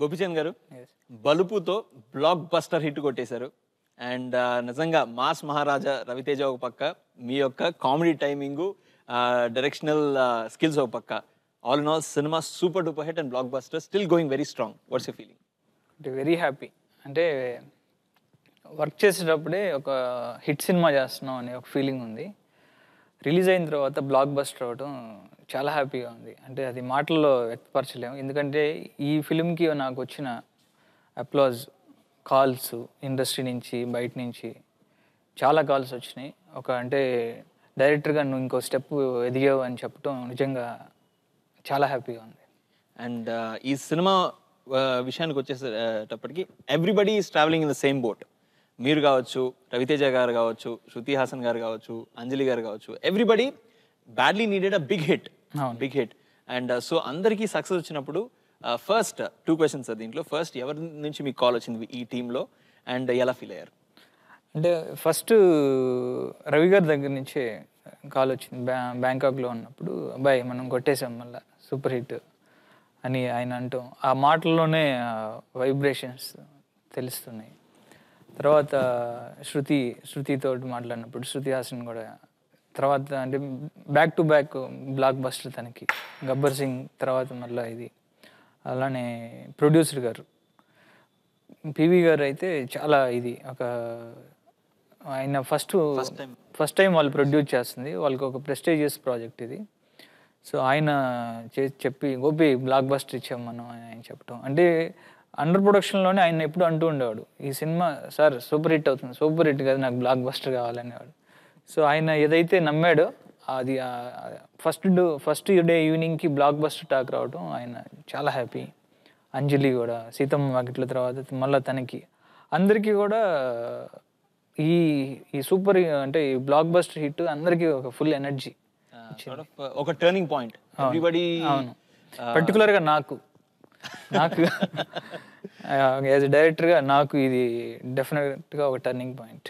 గోపిచంద్ గారు బలుపుతో blockbuster hit కొట్టేశారు అండ్ నిజంగా మాస్ మహారాజా రవితేజ ఒక పక్క మీ యొక్క కామెడీ టైమింగ్ డైరెక్షనల్ స్కిల్స్ ఒక పక్క all in all cinema super duper hit and blockbuster still going very strong what's you feeling అంటే వెరీ హ్యాపీ అంటే వర్క్ చేసేటప్పుడే ఒక హిట్ సినిమా చేస్తున్నాం అనే ఒక ఫీలింగ్ ఉంది రిలీజ్ అయిన తర్వాత బ్లాక్ బస్టర్ అవడం చాలా హ్యాపీగా ఉంది అంటే అది మాటల్లో వ్యక్తపరచలేము ఎందుకంటే ఈ ఫిలింకి నాకు వచ్చిన అప్లాజ్ కాల్స్ ఇండస్ట్రీ నుంచి బయట నుంచి చాలా కాల్స్ వచ్చినాయి ఒక అంటే డైరెక్టర్గా నువ్వు ఇంకో స్టెప్ ఎదిగావు అని చెప్పడం నిజంగా చాలా హ్యాపీగా ఉంది అండ్ ఈ సినిమా విషయానికి వచ్చేసేటప్పటికి everybody is travelling in the same boat మీరు కావచ్చు రవితేజ గారు కావచ్చు శృతి హాసన్ గారు కావచ్చు అంజలి గారు కావచ్చు everybody badly needed a big hit అవును. బిగ్ హిట్ అండ్ సో అందరికీ సక్సెస్ వచ్చినప్పుడు ఫస్ట్ టూ క్వశ్చన్స్ దీంట్లో ఫస్ట్ ఎవరి నుంచి మీకు కాల్ వచ్చింది ఈ టీంలో అండ్ ఎలా ఫీల్ అయ్యారు అంటే ఫస్ట్ రవి గారి దగ్గర నుంచే కాల్ వచ్చింది బ్యా బ్యాంకాక్లో ఉన్నప్పుడు అబ్బాయి మనం కొట్టేసాం మళ్ళీ సూపర్ హిట్ అని ఆయన అంటూ ఆ మాటల్లోనే వైబ్రేషన్స్ తెలుస్తున్నాయి తర్వాత శృతి శృతితో మాట్లాడినప్పుడు శృతి హాసన్ కూడా తర్వాత అంటే back to back blockbuster తనకి గబ్బర్ సింగ్ తర్వాత మళ్ళీ ఇది అలానే ప్రొడ్యూసర్ గారు పివి గారు అయితే చాలా ఇది ఒక ఆయన ఫస్ట్ ఫస్ట్ టైం వాళ్ళు ప్రొడ్యూస్ చేస్తుంది వాళ్ళకి ఒక ప్రెస్టేజియస్ ప్రాజెక్ట్ ఇది సో ఆయన చే- చెప్పి గోపి బ్లాక్ బస్టర్ ఇచ్చాం మనం అని ఆయన చెప్పడం అంటే అండర్ ప్రొడక్షన్లోనే ఆయన ఎప్పుడు అంటూ ఉండేవాడు ఈ సినిమా సార్ సూపర్ హిట్ అవుతుంది సూపర్ హిట్ కదా నాకు బ్లాక్ బస్టర్ కావాలనేవాడు సో ఆయన ఏదైతే నమ్మాడో అది ఫస్ట్ ఫస్ట్ డే ఈవినింగ్కి బ్లాక్ బస్టర్ టాక్ రావడం ఆయన చాలా హ్యాపీ అంజలి కూడా సీతమ్మ వాకిట్ల తర్వాత మళ్ళీ తనకి అందరికీ కూడా ఈ ఈ సూపర్ అంటే ఈ బ్లాక్ బస్టర్ హిట్ అందరికీ ఒక full energy Sort of, uh, ఒక టర్నింగ్ పాయింట్ ఎవ్రీబడి అవును పర్టికులర్గా నాకు నాకు యాజ్ డైరెక్టర్గా నాకు ఇది డెఫినెట్గా ఒక టర్నింగ్ పాయింట్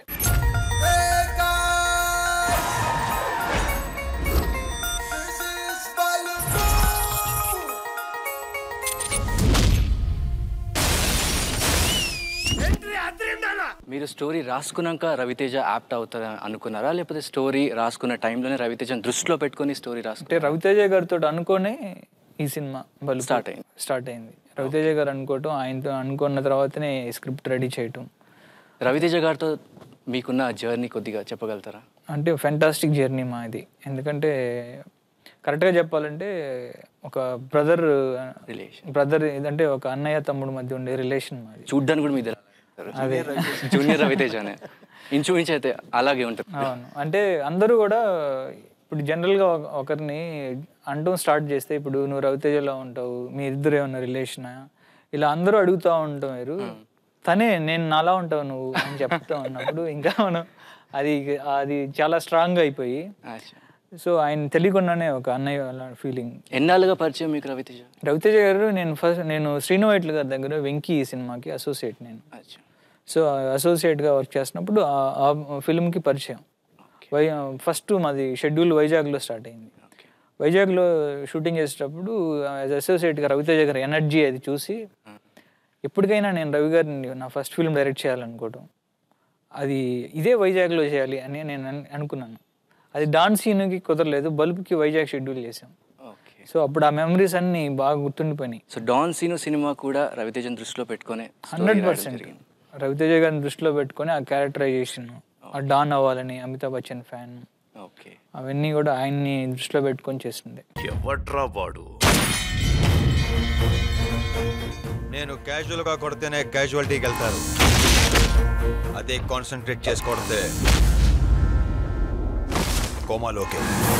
మీరు స్టోరీ రాసుకున్నాక రవితేజ యాప్ట్ అవుతుంది అనుకున్నారా లేకపోతే స్టోరీ రాసుకున్న టైంలోనే రవితేజను దృష్టిలో పెట్టుకొని స్టోరీ రాసుకు అంటే రవితేజ గారితో అనుకోనే ఈ సినిమా బలు Start అయింది. స్టార్ట్ అయింది రవితేజ గారు అనుకోవటం ఆయనతో అనుకున్న తర్వాతనే స్క్రిప్ట్ రెడీ చేయటం రవితేజ గారితో మీకున్న జర్నీ కొద్దిగా చెప్పగలుగుతారా అంటే ఫెంటాస్టిక్ జర్నీ మా ఇది ఎందుకంటే కరెక్ట్గా చెప్పాలంటే ఒక బ్రదర్ రిలేషన్ బ్రదర్ ఏదంటే ఒక అన్నయ్య తమ్ముడు మధ్య ఉండే రిలేషన్ మాది చూడ్డానికి కూడా మీద జూనియర్ రవితేజనే ఇంచుమించు అయితే అలాగే ఉంటుంది అవును అంటే అందరూ కూడా ఇప్పుడు జనరల్గా ఒకరిని అంటూ స్టార్ట్ చేస్తే ఇప్పుడు నువ్వు రవితేజలో ఉంటావు మీ ఇద్దరు ఏమన్నా రిలేషనా ఇలా అందరూ అడుగుతూ ఉంటారు తనే నేను నాలా ఉంటావు నువ్వు అని చెప్తా ఉన్నప్పుడు ఇంకా మనం అది అది చాలా స్ట్రాంగ్ అయిపోయి అచ్చా. సో ఆయన తెలియకుండానే ఒక అన్నయ్య అలా ఫీలింగ్ ఎన్నాళ్ళుగా పరిచయం మీకు రవితేజ రవితేజ గారు నేను ఫస్ట్ నేను శ్రీను వైట్ల గారి దగ్గర వెంకీ ఈ సినిమాకి అసోసియేట్ నేను అచ్చా. సో అసోసియేట్గా వర్క్ చేస్తున్నప్పుడు ఆ- ఆ ఫిల్మ్కి పరిచయం వై ఫస్ట్ మాది షెడ్యూల్ వైజాగ్లో స్టార్ట్ అయింది ఓకే. వైజాగ్లో షూటింగ్ చేసేటప్పుడు యాజ్ అసోసియేట్గా రవితేజ గారి ఎనర్జీ అది చూసి ఎప్పటికైనా నేను రవి గారిని నా ఫస్ట్ ఫిల్మ్ డైరెక్ట్ చేయాలనుకోవటం అది ఇదే వైజాగ్లో చేయాలి అని నేను అన్- అనుకున్నాను అది డాన్స్ సీన్కి కుదరలేదు బల్బ్కి వైజాగ్ షెడ్యూల్ చేసాం ఓకే సో అప్పుడు ఆ మెమరీస్ అన్నీ బాగా గుర్తుండిపోయినాయి సో డాన్ సీను సినిమా కూడా రవితేజన్ దృష్టిలో పెట్టుకొని హండ్రెడ్ పర్సెంట్ రవితేజ గారిని దృష్టిలో పెట్టుకొని ఆ క్యారెక్టరైజేషన్ ఆ డాన్ అవ్వాలని అమితాబ్ బచ్చన్ ఫ్యాన్ ఓకే అవన్నీ కూడా ఆయన్ని దృష్టిలో పెట్టుకొని చేస్తుండే ఎవట్రా వాడు నేను క్యాజువల్ గా కొడితేనే క్యాజువాలిటీకి వెళ్తారు అదే కాన్సన్ట్రేట్ చేసి కొడితే కోమాలోకే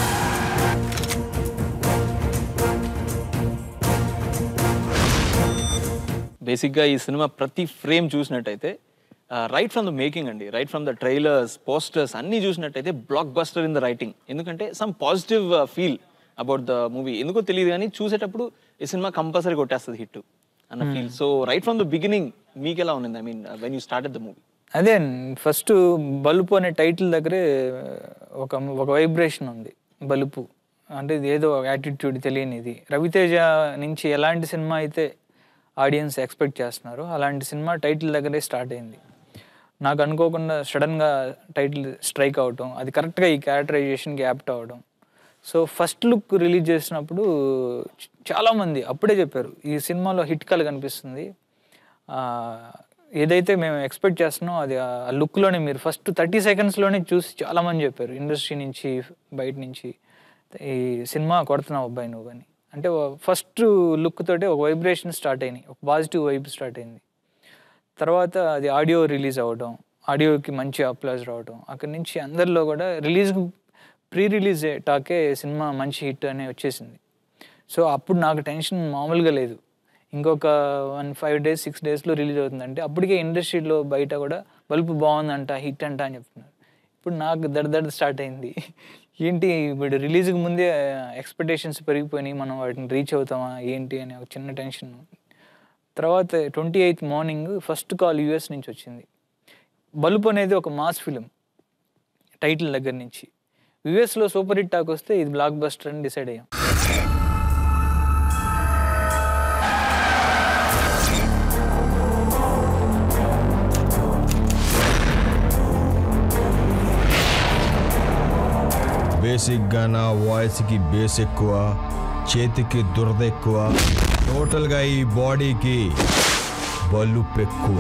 బేసిక్గా ఈ సినిమా ప్రతి ఫ్రేమ్ చూసినట్టయితే రైట్ ఫ్రమ్ ద మేకింగ్ అండి right from the trailers posters అన్నీ చూసినట్టయితే blockbuster in the writing ఎందుకంటే some positive feel about the movie ఎందుకో తెలియదు కానీ చూసేటప్పుడు ఈ సినిమా కంపల్సరీ కొట్టేస్తుంది హిట్ అన్న feel so right from the beginning మీకు ఎలా ఉంది I mean when you start the movie అదే ఫస్ట్ బలుపు అనే టైటిల్ దగ్గరే ఒక ఒక వైబ్రేషన్ ఉంది బలుపు అంటే ఇది ఏదో యాటిట్యూడ్ తెలియనిది రవితేజ నుంచి ఎలాంటి సినిమా అయితే ఆడియన్స్ ఎక్స్పెక్ట్ చేస్తున్నారు అలాంటి సినిమా టైటిల్ దగ్గరే స్టార్ట్ అయింది నాకు అనుకోకుండా సడన్గా టైటిల్ స్ట్రైక్ అవటం అది కరెక్ట్గా ఈ క్యారెక్టరైజేషన్కి యాప్ట్ అవ్వడం సో ఫస్ట్ లుక్ రిలీజ్ చేసినప్పుడు చ- చాలామంది అప్పుడే చెప్పారు ఈ సినిమాలో హిట్ కల్ కనిపిస్తుంది ఆ, ఏదైతే మేము ఎక్స్పెక్ట్ చేస్తున్నామో అది ఆ లుక్లోనే మీరు ఫస్ట్ థర్టీ సెకండ్స్లోనే చూసి చాలామంది చెప్పారు ఇండస్ట్రీ నుంచి బయట నుంచి ఈ సినిమా కొడుతున్నావు అబ్బాయి నువ్వు అని అంటే ఫస్ట్ లుక్ తోటే ఒక వైబ్రేషన్ స్టార్ట్ అయినాయి ఒక పాజిటివ్ వైబ్ స్టార్ట్ అయింది తర్వాత అది ఆడియో రిలీజ్ అవ్వడం ఆడియోకి మంచి అప్లాజ్ రావడం అక్కడి నుంచి అందరిలో కూడా రిలీజ్ ప్రీ రిలీజ్ టాకే సినిమా మంచి హిట్ అనే వచ్చేసింది సో అప్పుడు నాకు టెన్షన్ మామూలుగా లేదు ఇంకొక వన్ ఫైవ్ డేస్ సిక్స్ డేస్లో రిలీజ్ అవుతుందంటే అప్పటికే ఇండస్ట్రీలో బయట కూడా బల్బు బాగుందంట హిట్ అంట అని చెప్తున్నారు ఇప్పుడు నాకు దడ దడ స్టార్ట్ అయింది ఏంటి ఇప్పుడు రిలీజ్కి ముందే ఎక్స్పెక్టేషన్స్ పెరిగిపోయినాయి మనం వాటిని రీచ్ అవుతామా ఏంటి అనే ఒక చిన్న టెన్షన్ తర్వాత twenty eighth morning first call US నుంచి వచ్చింది బల్బ్ అనేది ఒక మాస్ ఫిలిం టైటిల్ దగ్గర నుంచి యూఎస్లో సూపర్ హిట్ టాక్ వస్తే ఇది బ్లాక్ బస్టర్ అని డిసైడ్ అయ్యాం బేసిక్గా నా వాయిస్కి బేస్ ఎక్కువ చేతికి దురద ఎక్కువ టోటల్గా ఈ బాడీకి బలుపు ఎక్కువ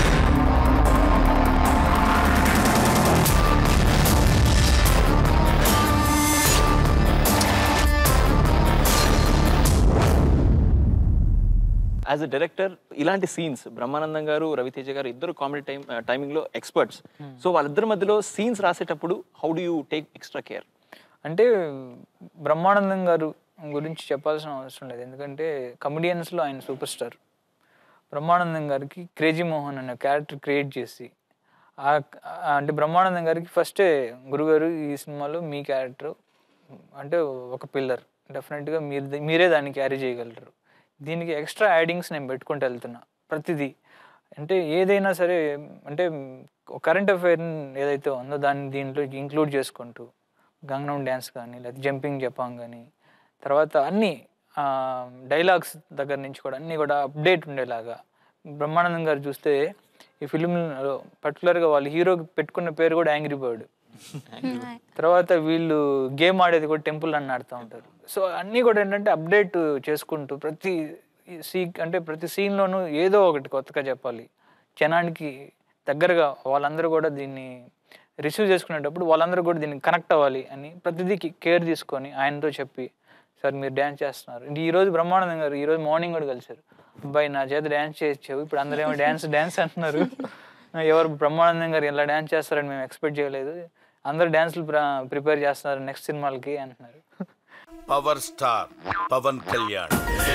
యాజ్ అ డైరెక్టర్ ఇలాంటి సీన్స్ బ్రహ్మానందం గారు రవితేజ గారు ఇద్దరు కామెడీ టైం టైమింగ్లో ఎక్స్పర్ట్స్ సో వాళ్ళిద్దరి మధ్యలో సీన్స్ రాసేటప్పుడు how do you take extra care అంటే బ్రహ్మానందం గారు గురించి చెప్పాల్సిన అవసరం లేదు ఎందుకంటే కమెడియన్స్లో ఆయన సూపర్ స్టార్ బ్రహ్మానందం గారికి క్రేజీ మోహన్ అనే క్యారెక్టర్ క్రియేట్ చేసి ఆ ఆ- అంటే బ్రహ్మానందం గారికి ఫస్టే గురుగారు ఈ సినిమాలో మీ క్యారెక్టర్ అంటే ఒక పిల్లర్ డెఫినెట్గా మీరు ది- మీరే దాన్ని క్యారీ చేయగలరు దీనికి ఎక్స్ట్రా యాడింగ్స్ నేను పెట్టుకుంటూ వెళ్తున్నా ప్రతిదీ అంటే ఏదైనా సరే అంటే కరెంట్ అఫైర్ ఏదైతే ఉందో దాన్ని దీంట్లో ఇంక్లూడ్ చేసుకుంటూ గంగనం డ్యాన్స్ కానీ లేదా జంపింగ్ జపాంగ్ కానీ తర్వాత అన్ని డైలాగ్స్ దగ్గర నుంచి కూడా అన్నీ కూడా అప్డేట్ ఉండేలాగా బ్రహ్మానందం గారు చూస్తే ఈ ఫిలింలో పర్టికులర్గా వాళ్ళు హీరోకి పెట్టుకున్న పేరు కూడా యాంగ్రీ బర్డ్ తర్వాత వీళ్ళు గేమ్ ఆడేది కూడా టెంపుల్ అని ఆడుతూ ఉంటారు సో అన్నీ కూడా ఏంటంటే అప్డేట్ చేసుకుంటూ ప్రతి సీ అంటే ప్రతి సీన్లోనూ ఏదో ఒకటి కొత్తగా చెప్పాలి జనానికి దగ్గరగా వాళ్ళందరూ కూడా దీన్ని రిసీవ్ చేసుకునేటప్పుడు వాళ్ళందరూ కూడా దీన్ని కనెక్ట్ అవ్వాలి అని ప్రతిదీ కేర్ తీసుకొని ఆయనతో చెప్పి సార్ మీరు డ్యాన్స్ చేస్తున్నారు ఇంక ఈ రోజు బ్రహ్మానందం గారు ఈ రోజు మార్నింగ్ కూడా కలిసారు అబ్బాయి నా చేత డ్యాన్స్ చేయొచ్చావు ఇప్పుడు అందరూ ఏమో డ్యాన్స్ డ్యాన్స్ అంటున్నారు ఎవరు బ్రహ్మానందం గారు ఎలా డ్యాన్స్ చేస్తారని మేము ఎక్స్పెక్ట్ చేయలేదు అందరు డ్యాన్స్లు ప్రిపేర్ చేస్తున్నారు నెక్స్ట్ సినిమాలకి అంటున్నారు పవర్ స్టార్ పవన్ కళ్యాణ్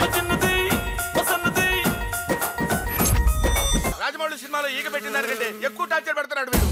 రాజమౌళి సినిమాలో ఈగ పెట్టిన దానికంటే ఎక్కువ టార్చర్ పెడుతున్నాడు వీడు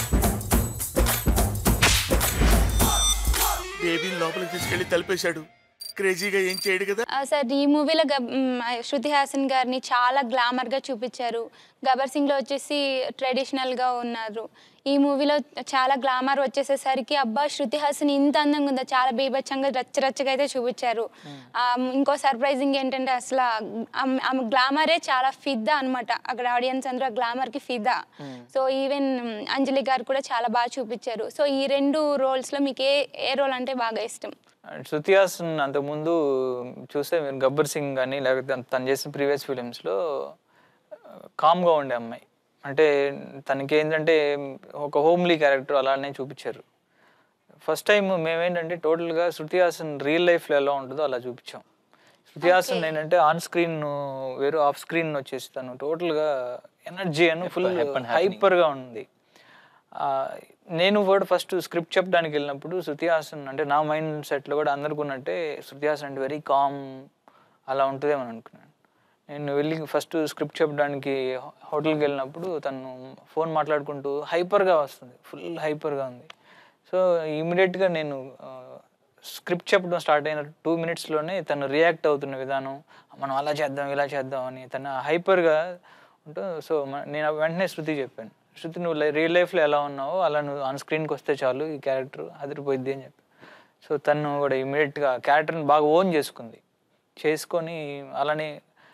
బేబీని లోపలికి తీసుకెళ్లి తలిపేశాడు క్రేజీగా ఏం చేయడు కదా ఆ, సార్ ఈ మూవీలో గబ్ మ్, శృతి హాసన్ గారిని చాలా గ్లామర్గా చూపించారు గబర్ సింగ్లో వచ్చేసి ట్రెడిషనల్గా ఉన్నారు ఈ మూవీలో చాలా గ్లామర్ వచ్చేసేసరికి అబ్బా శృతి హాసన్ ఇంత అందంగా ఉందా చాలా బీభత్సంగా రచ్చరచ్చగా అయితే చూపించారు ఆ, ఇంకో సర్ప్రైజింగ్ ఏంటంటే అసలు ఆమె- ఆమె గ్లామరే చాలా ఫిదా అన్నమాట అక్కడ ఆడియన్స్ అందరూ ఆ గ్లామర్కి ఫిదా సో ఈవెన్ అంజలి గారు కూడా చాలా బాగా చూపించారు సో ఈ రెండు రోల్స్లో మీకు ఏ ఏ రోల్ అంటే బాగా ఇష్టం అండ్ శృతి హాసన్ అంతకుముందు చూస్తే మీరు గబ్బర్ సింగ్ కానీ లేకపోతే తను చేసిన ప్రీవియస్ ఫిలిమ్స్లో కామ్గా ఉండే అమ్మాయి అంటే తనకి ఏంటంటే ఒక హోమ్లీ క్యారెక్టర్ అలానే చూపించారు ఫస్ట్ టైం మేమేంటంటే టోటల్గా శృతి హాసన్ రియల్ లైఫ్లో ఎలా ఉంటుందో అలా చూపించాం శృతి హాసన్ ఏంటంటే ఆన్ స్క్రీన్ వేరు ఆఫ్ స్క్రీన్ వచ్చేసి తను టోటల్గా ఎనర్జీ అని ఫుల్ హైపర్గా ఉంది ఆ, నేను కూడా ఫస్ట్ స్క్రిప్ట్ చెప్పడానికి వెళ్ళినప్పుడు శృతి హాసన్ అంటే నా మైండ్ సెట్లో కూడా అందరికి ఉన్నట్టే శృతి హాసన్ అంటే వెరీ కామ్ అలా ఉంటుందేమో అనుకున్నాను నేను వెళ్ళి ఫస్ట్ స్క్రిప్ట్ చెప్పడానికి హోటల్కి వెళ్ళినప్పుడు తను ఫోన్ మాట్లాడుకుంటూ హైపర్గా వస్తుంది ఫుల్ హైపర్గా ఉంది సో ఇమీడియట్గా నేను స్క్రిప్ట్ చెప్పడం స్టార్ట్ అయిన టూ మినిట్స్లోనే తను రియాక్ట్ అవుతున్న విధానం మనం అలా చేద్దాం ఇలా చేద్దాం అని తను హైపర్గా ఉంటూ సో మ- నేను వెంటనే శృతి చెప్పాను శృతి నువ్వు రియల్ లైఫ్లో ఎలా ఉన్నావో అలా నువ్వు ఆన్ స్క్రీన్కి వస్తే చాలు ఈ క్యారెక్టర్ అదిరిపోద్ది అని చెప్పి సో తను కూడా ఇమీడియట్గా క్యారెక్టర్ని బాగా ఓన్ చేసుకుంది చేసుకొని అలానే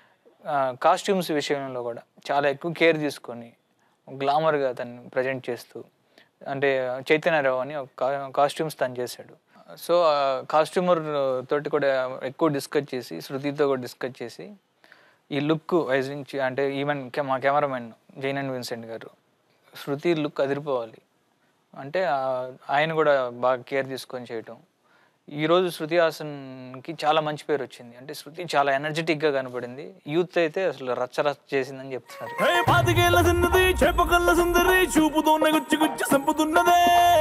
కాస్ట్యూమ్స్ విషయంలో కూడా చాలా ఎక్కువ కేర్ తీసుకొని గ్లామర్గా తను ప్రజెంట్ చేస్తూ అంటే చైతన్యరావు అని ఒక కాస్ట్యూమ్స్ తను చేశాడు సో కాస్ట్యూమర్ తోటి కూడా ఎక్కువ డిస్కస్ చేసి శృతితో కూడా డిస్కస్ చేసి ఈ లుక్ వైజ్ నుంచి అంటే ఈవెన్ మా కెమెరామెన్ జైనన్ విన్సెంట్ గారు శృతి లుక్ అదిరిపోవాలి అంటే ఆ- ఆయన కూడా బాగా కేర్ తీసుకొని చేయటం ఈరోజు శృతి హాసన్కి చాలా మంచి పేరు వచ్చింది అంటే శృతి చాలా ఎనర్జెటిక్గా కనపడింది యూత్ అయితే అసలు రచ్చ రచ్చ చేసిందని చెప్తున్నారు హే పాతికేళ్ల చిన్నది చేపకల్ల సుందరి చూపుతోన్న గుచ్చి గుచ్చి సంపుతున్నదే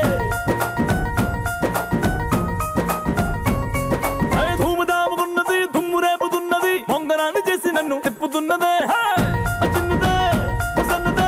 హే ధూమధాముకున్నది దుమ్ము రేపుతున్నది మొంగనాన్ని చేసి నన్ను తిప్పుతున్నదే హే, ఆ చిన్నదే, ఆ సన్నదే.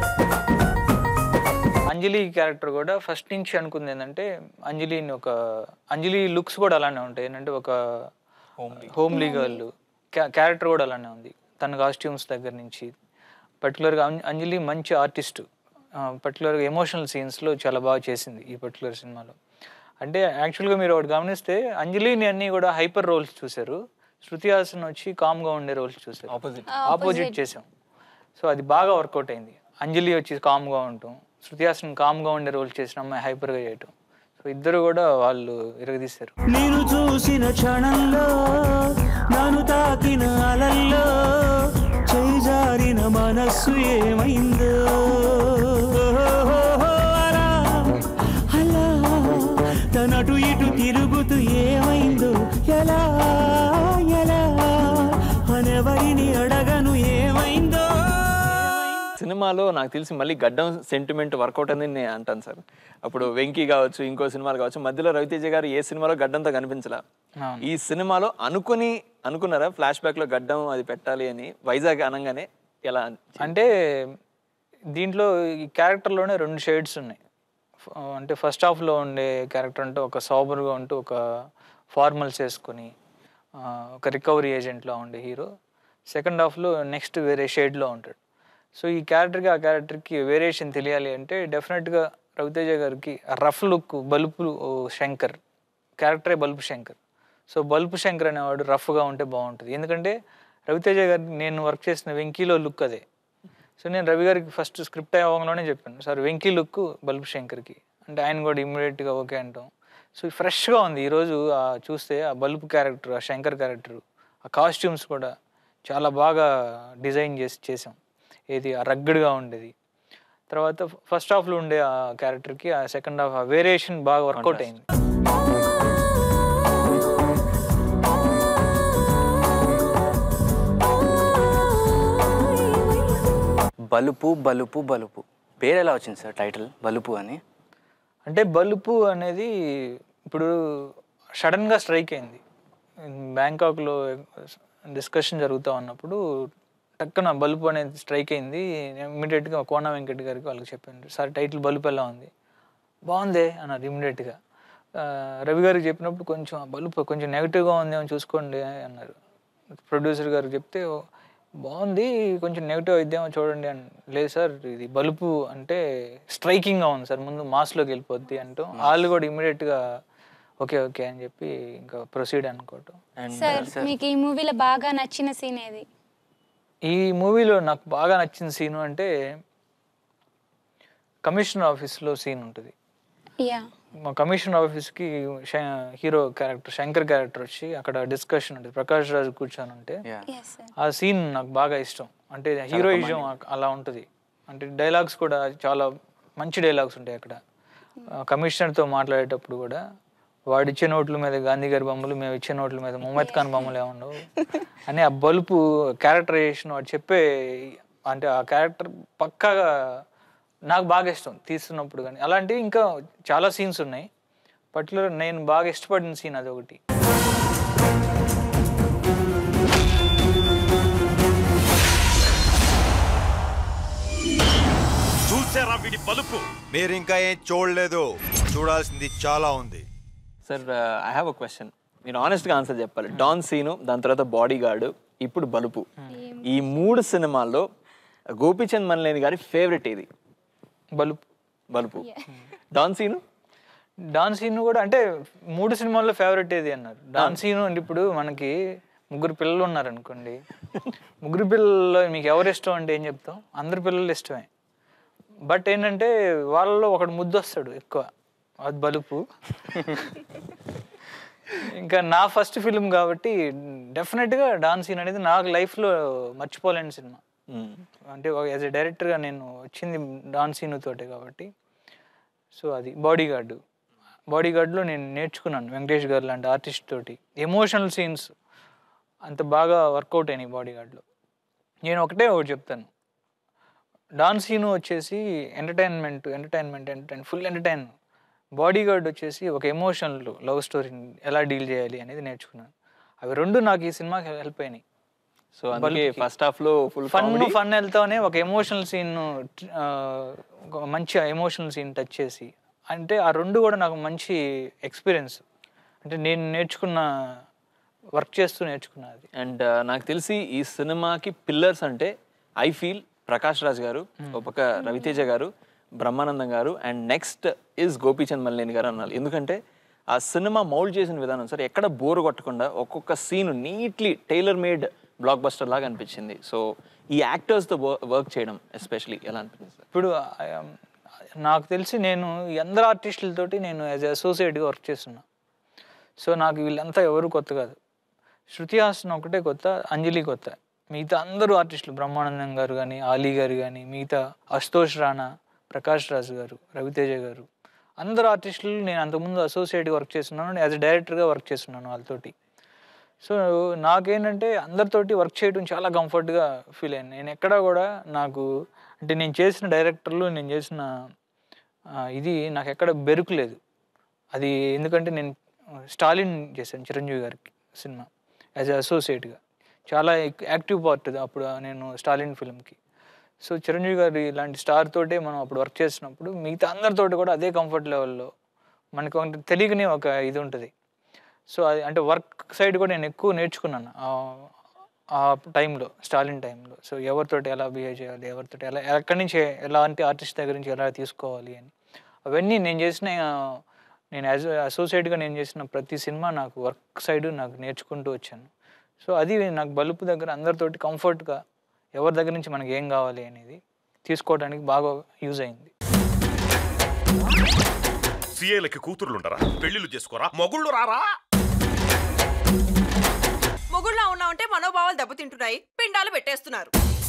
అంజలి క్యారెక్టర్ కూడా ఫస్ట్ నుంచి అనుకుంది ఏంటంటే అంజలిని ఒక అంజలి లుక్స్ కూడా అలానే ఉంటాయి ఏంటంటే ఒక హోమ్లీ గర్ల్ క్యారెక్టర్ కూడా అలానే ఉంది తన కాస్ట్యూమ్స్ దగ్గర నుంచి పర్టికులర్గా అంజలి మంచి ఆర్టిస్ట్ పర్టికులర్గా ఎమోషనల్ సీన్స్లో చాలా బాగా చేసింది ఈ పర్టికులర్ సినిమాలో అంటే యాక్చువల్గా మీరు ఒకటి గమనిస్తే అంజలిని అన్ని కూడా హైపర్ రోల్స్ చూశారు శృతి హాసన్ వచ్చి కామ్గా ఉండే రోల్స్ చూశారు ఆపోజిట్ ఆపోజిట్ చేసాం సో అది బాగా వర్కౌట్ అయింది అంజలి వచ్చి కామ్గా ఉండటం శృతి హాసన్ కామ్గా ఉండే రోల్ చేసిన అమ్మాయి హైపర్గా చేయటం సో ఇద్దరు కూడా వాళ్ళు ఇరగదీశారు నేను చూసిన క్షణంలో నన్ను తాకిన అలల్లో చేజారిన మనస్సు ఏమైందో అలా అలా తనటు ఇటు తిరుగుతూ ఏమైందో ఎలా ఎలా అనెవరిని అడగను ఏమైందో సినిమాలో నాకు తెలిసి మళ్ళీ గడ్డం సెంటిమెంట్ వర్కౌట్ అని నేను అంటాను సార్ అప్పుడు వెంకీ కావచ్చు ఇంకో సినిమాలు కావచ్చు మధ్యలో రవితేజ గారు ఏ సినిమాలో గడ్డంతో కనిపించలా అవును. ఈ సినిమాలో అనుకుని అనుకున్నారా ఫ్లాష్ బ్యాక్ లో గడ్డం అది పెట్టాలి అని వైజాగ్ అనగానే ఎలా అంటే దీంట్లో ఈ క్యారెక్టర్లోనే రెండు షేడ్స్ ఉన్నాయి ఫ- అంటే ఫస్ట్ హాఫ్లో ఉండే క్యారెక్టర్ అంటే ఒక సాబర్గా ఉంటూ ఒక ఫార్మల్స్ వేసుకొని ఆ, ఒక రికవరీ ఏజెంట్లా ఉండే హీరో సెకండ్ హాఫ్లో నెక్స్ట్ వేరే షేడ్లో ఉంటాడు సో ఈ క్యారెక్టర్కి ఆ క్యారెక్టర్కి వేరియేషన్ తెలియాలి అంటే డెఫినెట్గా రవితేజ గారికి రఫ్ లుక్ బలుపు శంకర్ క్యారెక్టరే bulb Shankar so bulb Shankar అనేవాడు రఫ్గా ఉంటే బాగుంటుంది ఎందుకంటే రవితేజ గారికి నేను వర్క్ చేసిన వెంకీలో లుక్ అదే సో నేను రవి గారికి ఫస్ట్ స్క్రిప్ట్ అవ్వగానే చెప్పాను సార్ వెంకీ లుక్ బల్బు శంకర్కి అంటే ఆయన కూడా ఇమ్మీడియట్గా ఓకే అంటాం సో ఫ్రెష్గా ఉంది ఈరోజు ఆ చూస్తే ఆ బల్బు క్యారెక్టర్ ఆ శంకర్ క్యారెక్టర్ ఆ కాస్ట్యూమ్స్ కూడా చాలా బాగా డిజైన్ చేసి చేసాం ఏది ఆ రగ్గడ్గా ఉండేది తర్వాత ఫస్ట్ హాఫ్లో ఉండే ఆ క్యారెక్టర్కి ఆ సెకండ్ హాఫ్ ఆ వేరియేషన్ బాగా వర్కౌట్ అయింది బలుపు బలుపు బలుపు పేరు ఎలా వచ్చింది సార్ టైటిల్ బలుపు అని అంటే బలుపు అనేది ఇప్పుడు సడన్గా స్ట్రైక్ అయింది బ్యాంకాక్లో డిస్కషన్ జరుగుతూ ఉన్నప్పుడు టక్కున బలుపు అనేది స్ట్రైక్ అయింది ఇమ్మీడియట్గా కోన వెంకట్ గారికి వాళ్ళకి చెప్పాను సార్ టైటిల్ బలుపు ఎలా ఉంది బాగుందే అన్నారు ఇమ్మీడియట్గా రవి గారికి చెప్పినప్పుడు కొంచెం ఆ బలుపు కొంచెం నెగిటివ్గా ఉంది అని చూసుకోండి అన్నారు ప్రొడ్యూసర్ గారు చెప్తే "ఓ, బాగుంది కొంచెం నెగిటివ్ అయిద్దేమో చూడండి అని లేదు సార్ ఇది బలుపు అంటే స్ట్రైకింగ్గా ఉంది సార్ ముందు మాస్లోకి వెళ్ళిపోద్ది అంటూ వాళ్ళు కూడా ఇమీడియట్గా ఓకే ఓకే అని చెప్పి ఇంకా ప్రొసీడ్ అనుకోవటం సార్ మీకు ఈ మూవీలో బాగా నచ్చిన సీన్ ఏది ఈ మూవీలో నాకు బాగా నచ్చిన సీను అంటే కమిషనర్ ఆఫీస్లో సీన్ ఉంటుంది యా మా కమిషనర్ ఆఫీస్కి హీరో క్యారెక్టర్ శంకర్ క్యారెక్టర్ వచ్చి అక్కడ డిస్కషన్ ఉంటుంది ప్రకాష్ రాజు కూర్చొని ఉంటే Yeah. ఎస్ సార్ ఆ సీన్ నాకు బాగా ఇష్టం అంటే హీరోయిజం అలా ఉంటుంది అంటే డైలాగ్స్ కూడా చాలా మంచి డైలాగ్స్ ఉంటాయి అక్కడ ఆ, కమిషనర్తో మాట్లాడేటప్పుడు కూడా వాడు ఇచ్చే నోట్ల మీద గాంధీ గారి బొమ్మలు మేము ఇచ్చే నోట్ల మీద మొహమ్మద్ ఖాన్ బొమ్మలు ఏముండవు అని ఆ బలుపు క్యారెక్టరైజేషన్ వాడు చెప్పే అంటే ఆ క్యారెక్టర్ పక్కాగా నాకు బాగా ఇష్టం తీస్తున్నప్పుడు కానీ అలాంటివి ఇంకా చాలా సీన్స్ ఉన్నాయి పర్టికులర్ నేను బాగా ఇష్టపడిన సీన్ అది ఒకటి చూసారా వీడి బలుపు మీరు ఇంకా ఏం చూడలేదు చూడాల్సింది చాలా ఉంది sir I have a question మీరు ఆనెస్ట్గా ఆన్సర్ చెప్పాలి డాన్ సీను దాని తర్వాత బాడీ గార్డ్ ఇప్పుడు బలుపు ఈ మూడు సినిమాల్లో గోపీచంద్ మన్లేని గారి ఫేవరెట్ ఏది బలుపు బలుపు డాన్ సీను డాన్ సీన్ కూడా అంటే మూడు సినిమాల్లో ఫేవరెట్ ఏది అన్నారు డాన్ సీన్ అంటే ఇప్పుడు మనకి ముగ్గురు పిల్లలు ఉన్నారనుకోండి ముగ్గురు పిల్లల్లో మీకు ఎవరు ఇష్టం అంటే ఏం చెప్తాం అందరి పిల్లలు ఇష్టమే బట్ ఏంటంటే వాళ్ళలో ఒకడు ముద్దు వస్తాడు ఎక్కువ అది బలుపు ఇంకా నా ఫస్ట్ ఫిల్మ్ కాబట్టి డెఫినెట్గా డాన్స్ సీన్ అనేది నాకు లైఫ్లో మర్చిపోలేని సినిమా అంటే యాజ్ ఎ డైరెక్టర్గా నేను వచ్చింది డాన్స్ సీన్ తోటే కాబట్టి సో అది బాడీ గార్డు బాడీ గార్డ్లో నేను నేర్చుకున్నాను వెంకటేష్ గారు లాంటి ఆర్టిస్ట్ తోటి ఎమోషనల్ సీన్స్ అంత బాగా వర్కౌట్ అయినాయి బాడీ గార్డ్లో నేను ఒకటే ఒకటి చెప్తాను డాన్స్ సీన్ వచ్చేసి entertainment entertainment entertain full entertain bodyguard వచ్చేసి ఒక ఎమోషనల్ లవ్ స్టోరీని ఎలా డీల్ చేయాలి అనేది నేర్చుకున్నాను అవి రెండు నాకు ఈ సినిమాకి హెల్ప్ అయినాయి సో అందుకే ఫస్ట్ హాఫ్ లో ఫుల్ ఫన్ ఫన్ వెళ్తానే ఒక ఎమోషనల్ సీన్ ఒక మంచి ఎమోషనల్ సీన్ టచ్ చేసి అంటే ఆ రెండు కూడా నాకు మంచి ఎక్స్పీరియన్స్ అంటే నేను నేర్చుకున్న వర్క్ చేస్తూ నేర్చుకున్నా అది అండ్ నాకు తెలిసి ఈ సినిమాకి పిల్లర్స్ అంటే ఐ ఫీల్ ప్రకాష్ రాజ్ గారు ఒక పక్క రవితేజ గారు బ్రహ్మానందం గారు and next is Gopichand Malineni గారు అన్నారు ఎందుకంటే ఆ సినిమా మౌల్డ్ చేసిన విధానం సార్ ఎక్కడ బోర్ కొట్టకుండా ఒక్కొక్క scene neatly tailor made blockbuster లాగా అనిపించింది సో ఈ యాక్టర్స్తో వర్క్ చేయడం ఎస్పెషలీ ఎలా అనిపించింది సార్ ఇప్పుడు ఆ, నాకు తెలిసి నేను ఈ అందరు ఆర్టిస్టులతోటి నేను యాజ్ అసోసియేట్గా వర్క్ చేస్తున్నా సో నాకు వీళ్ళంతా ఎవరు కొత్త కాదు శృతి హాసన్ ఒకటే కొత్త అంజలి కొత్త మిగతా అందరూ ఆర్టిస్టులు బ్రహ్మానందం గారు కానీ ఆలీ గారు కానీ మిగతా అశుతోష్ రాణా ప్రకాష్ రాజు గారు రవితేజ గారు అందరు ఆర్టిస్టులు నేను అంతకుముందు అసోసియేట్గా వర్క్ చేస్తున్నాను యాజ్ అ డైరెక్టర్గా వర్క్ చేస్తున్నాను వాళ్ళతోటి సో నాకేంటంటే అందరితోటి వర్క్ చేయడం చాలా కంఫర్ట్గా ఫీల్ అయ్యాను నేను ఎక్కడా కూడా నాకు అంటే నేను చేసిన డైరెక్టర్లు నేను చేసిన ఆ, ఇది నాకు ఎక్కడ బెరుకులేదు అది ఎందుకంటే నేను స్టాలిన్ చేశాను చిరంజీవి గారికి సినిమా యాజ్ అ అసోసియేట్గా చాలా యాక్టివ్ పార్ట్ అది అప్పుడు నేను స్టాలిన్ ఫిల్మ్కి సో చిరంజీవి గారి ఇలాంటి స్టార్ తోటే మనం అప్పుడు వర్క్ చేసినప్పుడు మిగతా అందరితోటి కూడా అదే కంఫర్ట్ లెవెల్లో మనకు అంటే తెలియని ఒక ఇది ఉంటుంది సో అది అంటే వర్క్ సైడ్ కూడా నేను ఎక్కువ నేర్చుకున్నాను ఆ- ఆ టైంలో స్టాలిన్ టైంలో సో ఎవరితోటి ఎలా బిహేవ్ చేయాలి ఎవరితోటి ఎలా ఎక్కడి నుంచి ఎలాంటి ఆర్టిస్ట్ దగ్గర నుంచి ఎలా తీసుకోవాలి అని అవన్నీ నేను చేసిన ఆ, నేను యాజ్ అసోసియేట్గా నేను చేసిన ప్రతి సినిమా నాకు వర్క్ సైడ్ నాకు నేర్చుకుంటూ వచ్చాను సో అది నాకు బలుపు దగ్గర అందరితోటి కంఫర్ట్గా ఎవరి దగ్గర నుంచి మనకి ఏం కావాలి అనేది తీసుకోవడానికి బాగా యూజ్ అయింది సీఏలకి కూతుర్లుండరా పెళ్లిళ్ళు చేసుకోరా మొగుళ్ళు రారా మొగుళ్ళ ఉన్నామంటే మనోభావాలు దెబ్బతింటున్నాయి పిండాలు పెట్టేస్తున్నారు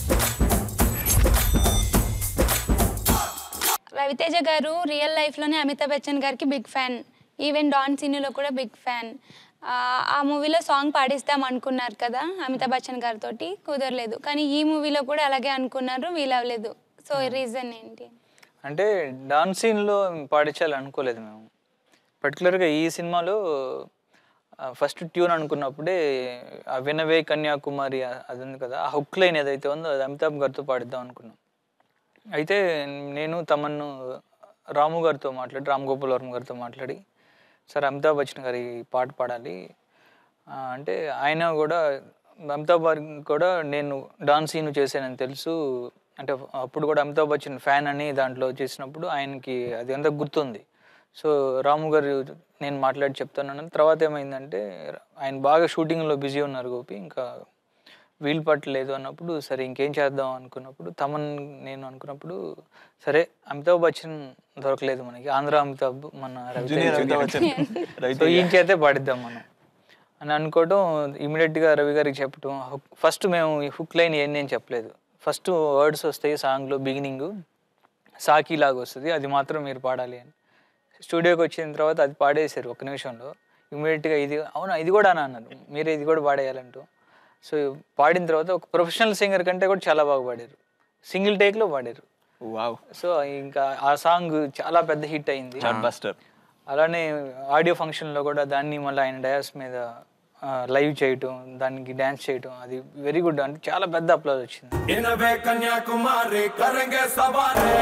రవితేజ గారు రియల్ లైఫ్లోనే అమితాబ్ బచ్చన్ గారికి బిగ్ ఫ్యాన్ ఈవెన్ డాన్ సీనులో కూడా బిగ్ ఫ్యాన్ ఆ మూవీలో సాంగ్ పాడిస్తాం అనుకున్నారు కదా అమితాబ్ బచ్చన్ గారితో కుదరలేదు కానీ ఈ మూవీలో కూడా అలాగే అనుకున్నారు వీలవ్వలేదు సో రీజన్ ఏంటి అంటే డాన్స్ సీన్లో పాడించాలి అనుకోలేదు మేము పర్టికులర్గా ఈ సినిమాలో ఫస్ట్ ట్యూన్ అనుకున్నప్పుడే ఆ వినవే కన్యాకుమారి ఆ- అది ఉంది కదా ఆ హుక్ లైన్ ఏదైతే ఉందో అది అమితాబ్ గారితో పాడిద్దాం అనుకున్నాం అయితే నేను తమను రాము గారితో మాట్లాడి రామ్ గోపాల్ వర్మ గారితో మాట్లాడి సార్ అమితాబ్ బచ్చన్ గారి పాట పాడాలి ఆ, అంటే ఆయన కూడా అమితాబ్ గారికి కూడా నేను డాన్స్ సీన్ చేశానని తెలుసు అంటే అప్పుడు కూడా అమితాబ్ బచ్చన్ ఫ్యాన్ అని దాంట్లో చేసినప్పుడు ఆయనకి అది అంతా గుర్తుంది సో రాము గారు నేను మాట్లాడి చెప్తాను తర్వాత ఏమైందంటే ఆయన బాగా షూటింగ్లో బిజీ ఉన్నారు గోపి ఇంకా వీలు పట్టలేదు అన్నప్పుడు సరే ఇంకేం చేద్దాం అనుకున్నప్పుడు తమన్ నేను అనుకున్నప్పుడు సరే అమితాబ్ బచ్చన్ దొరకలేదు మనకి ఆంధ్ర అమితాబ్ మన జూనియర్ అమితాబ్ బచ్చన్ సో ఈయన చేతే పాడిద్దాం మనం అని అనుకోవడం ఇమీడియట్గా రవి గారికి చెప్పడం ఫస్ట్ మేము ఈ హుక్ లైన్ ఏంటి అని చెప్పలేదు ఫస్ట్ వర్డ్స్ వస్తాయి సాంగ్లో బిగినింగ్ సాకి లాగా వస్తుంది అది మాత్రం మీరు పాడాలి అని స్టూడియోకి వచ్చిన తర్వాత అది పాడేశారు ఒక నిమిషంలో ఇమీడియట్గా ఇది అవునా ఇది కూడా అని అన్నారు మీరే ఇది కూడా పాడేయాలంటూ సో పాడిన తర్వాత ఒక ప్రొఫెషనల్ సింగర్ కంటే కూడా చాలా బాగా పాడారు సింగిల్ టేక్లో పాడారు వావ్ సో ఇంకా ఆ సాంగ్ చాలా పెద్ద హిట్ అయింది చాట్ బస్టర్ అలానే ఆడియో ఫంక్షన్లో కూడా దాన్ని మళ్ళీ ఆయన డయాస్ మీద లైవ్ చేయటం దానికి డ్యాన్స్ చేయటం అది వెరీ గుడ్ అంటే చాలా పెద్ద అప్లోడ్ వచ్చింది इनवे कन्याकुमारी करेंगे सवारे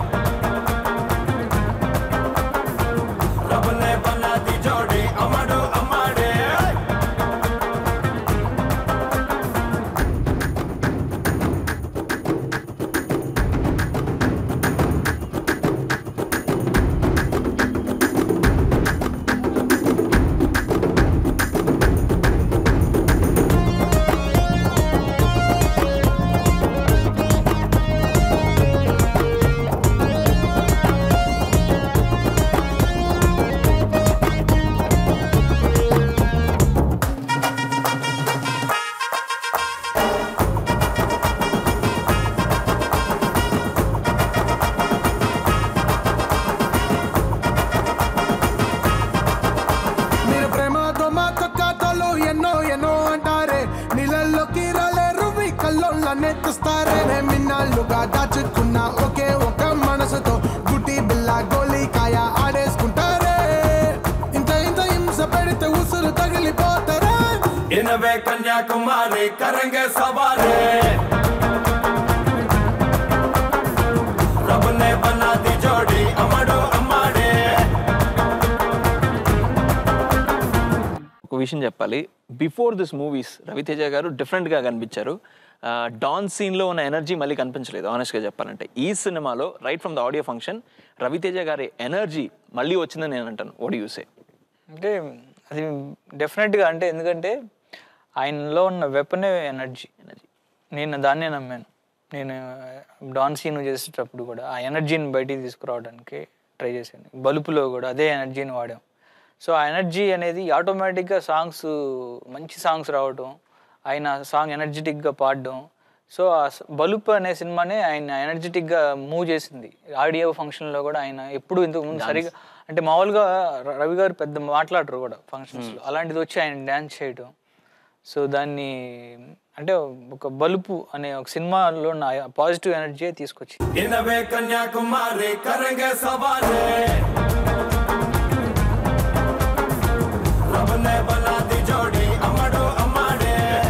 रब ने बना दी जोड़ी अमड़ो अमाड़े कन्याकुमारी करेंगे सवारी रब ने बना दी जोड़ी अमड़ो अमाड़े ఒక విషయం చెప్పాలి బిఫోర్ దిస్ మూవీస్ రవితేజ గారు డిఫరెంట్గా కనిపించారు ఆ, డాన్ సీన్లో ఉన్న ఎనర్జీ మళ్ళీ కనిపించలేదు ఆనెస్ట్గా చెప్పాలంటే ఈ సినిమాలో right from the audio function Ravi Teja గారి ఎనర్జీ మళ్ళీ వచ్చిందని నేను అంటాను ఓడి యూసే అంటే అది డెఫినెట్గా అంటే ఎందుకంటే ఆయనలో ఉన్న వెపనే ఎనర్జీ ఎనర్జీ నేను దాన్నే నమ్మాను నేను డాన్ సీన్ చేసేటప్పుడు కూడా ఆ ఎనర్జీని బయటికి తీసుకురావడానికి ట్రై చేశాను బలుపులో కూడా అదే ఎనర్జీని వాడాం సో ఆ ఎనర్జీ అనేది ఆటోమేటిక్గా సాంగ్స్ మంచి సాంగ్స్ రావడం ఆయన సాంగ్ ఎనర్జెటిక్గా పాడడం సో ఆ స- బలుపు అనే సినిమానే ఆయన ఎనర్జెటిక్గా మూవ్ చేసింది ఆడియో ఫంక్షన్లో కూడా ఆయన ఎప్పుడు ఇంతకు ముందు సరిగా అంటే మామూలుగా ర- రవి గారు పెద్ద మాట్లాడరు కూడా ఫంక్షన్స్లో అలాంటిది వచ్చి ఆయన డ్యాన్స్ చేయడం సో దాన్ని అంటే ఒక బలుపు అనే ఒక సినిమాలో ఉన్న పాజిటివ్ ఎనర్జీ తీసుకొచ్చి इनवे कन्याकुमारी करेंगे सवारी रब ने बना दी जोड़ी अमड़ो अमाड़े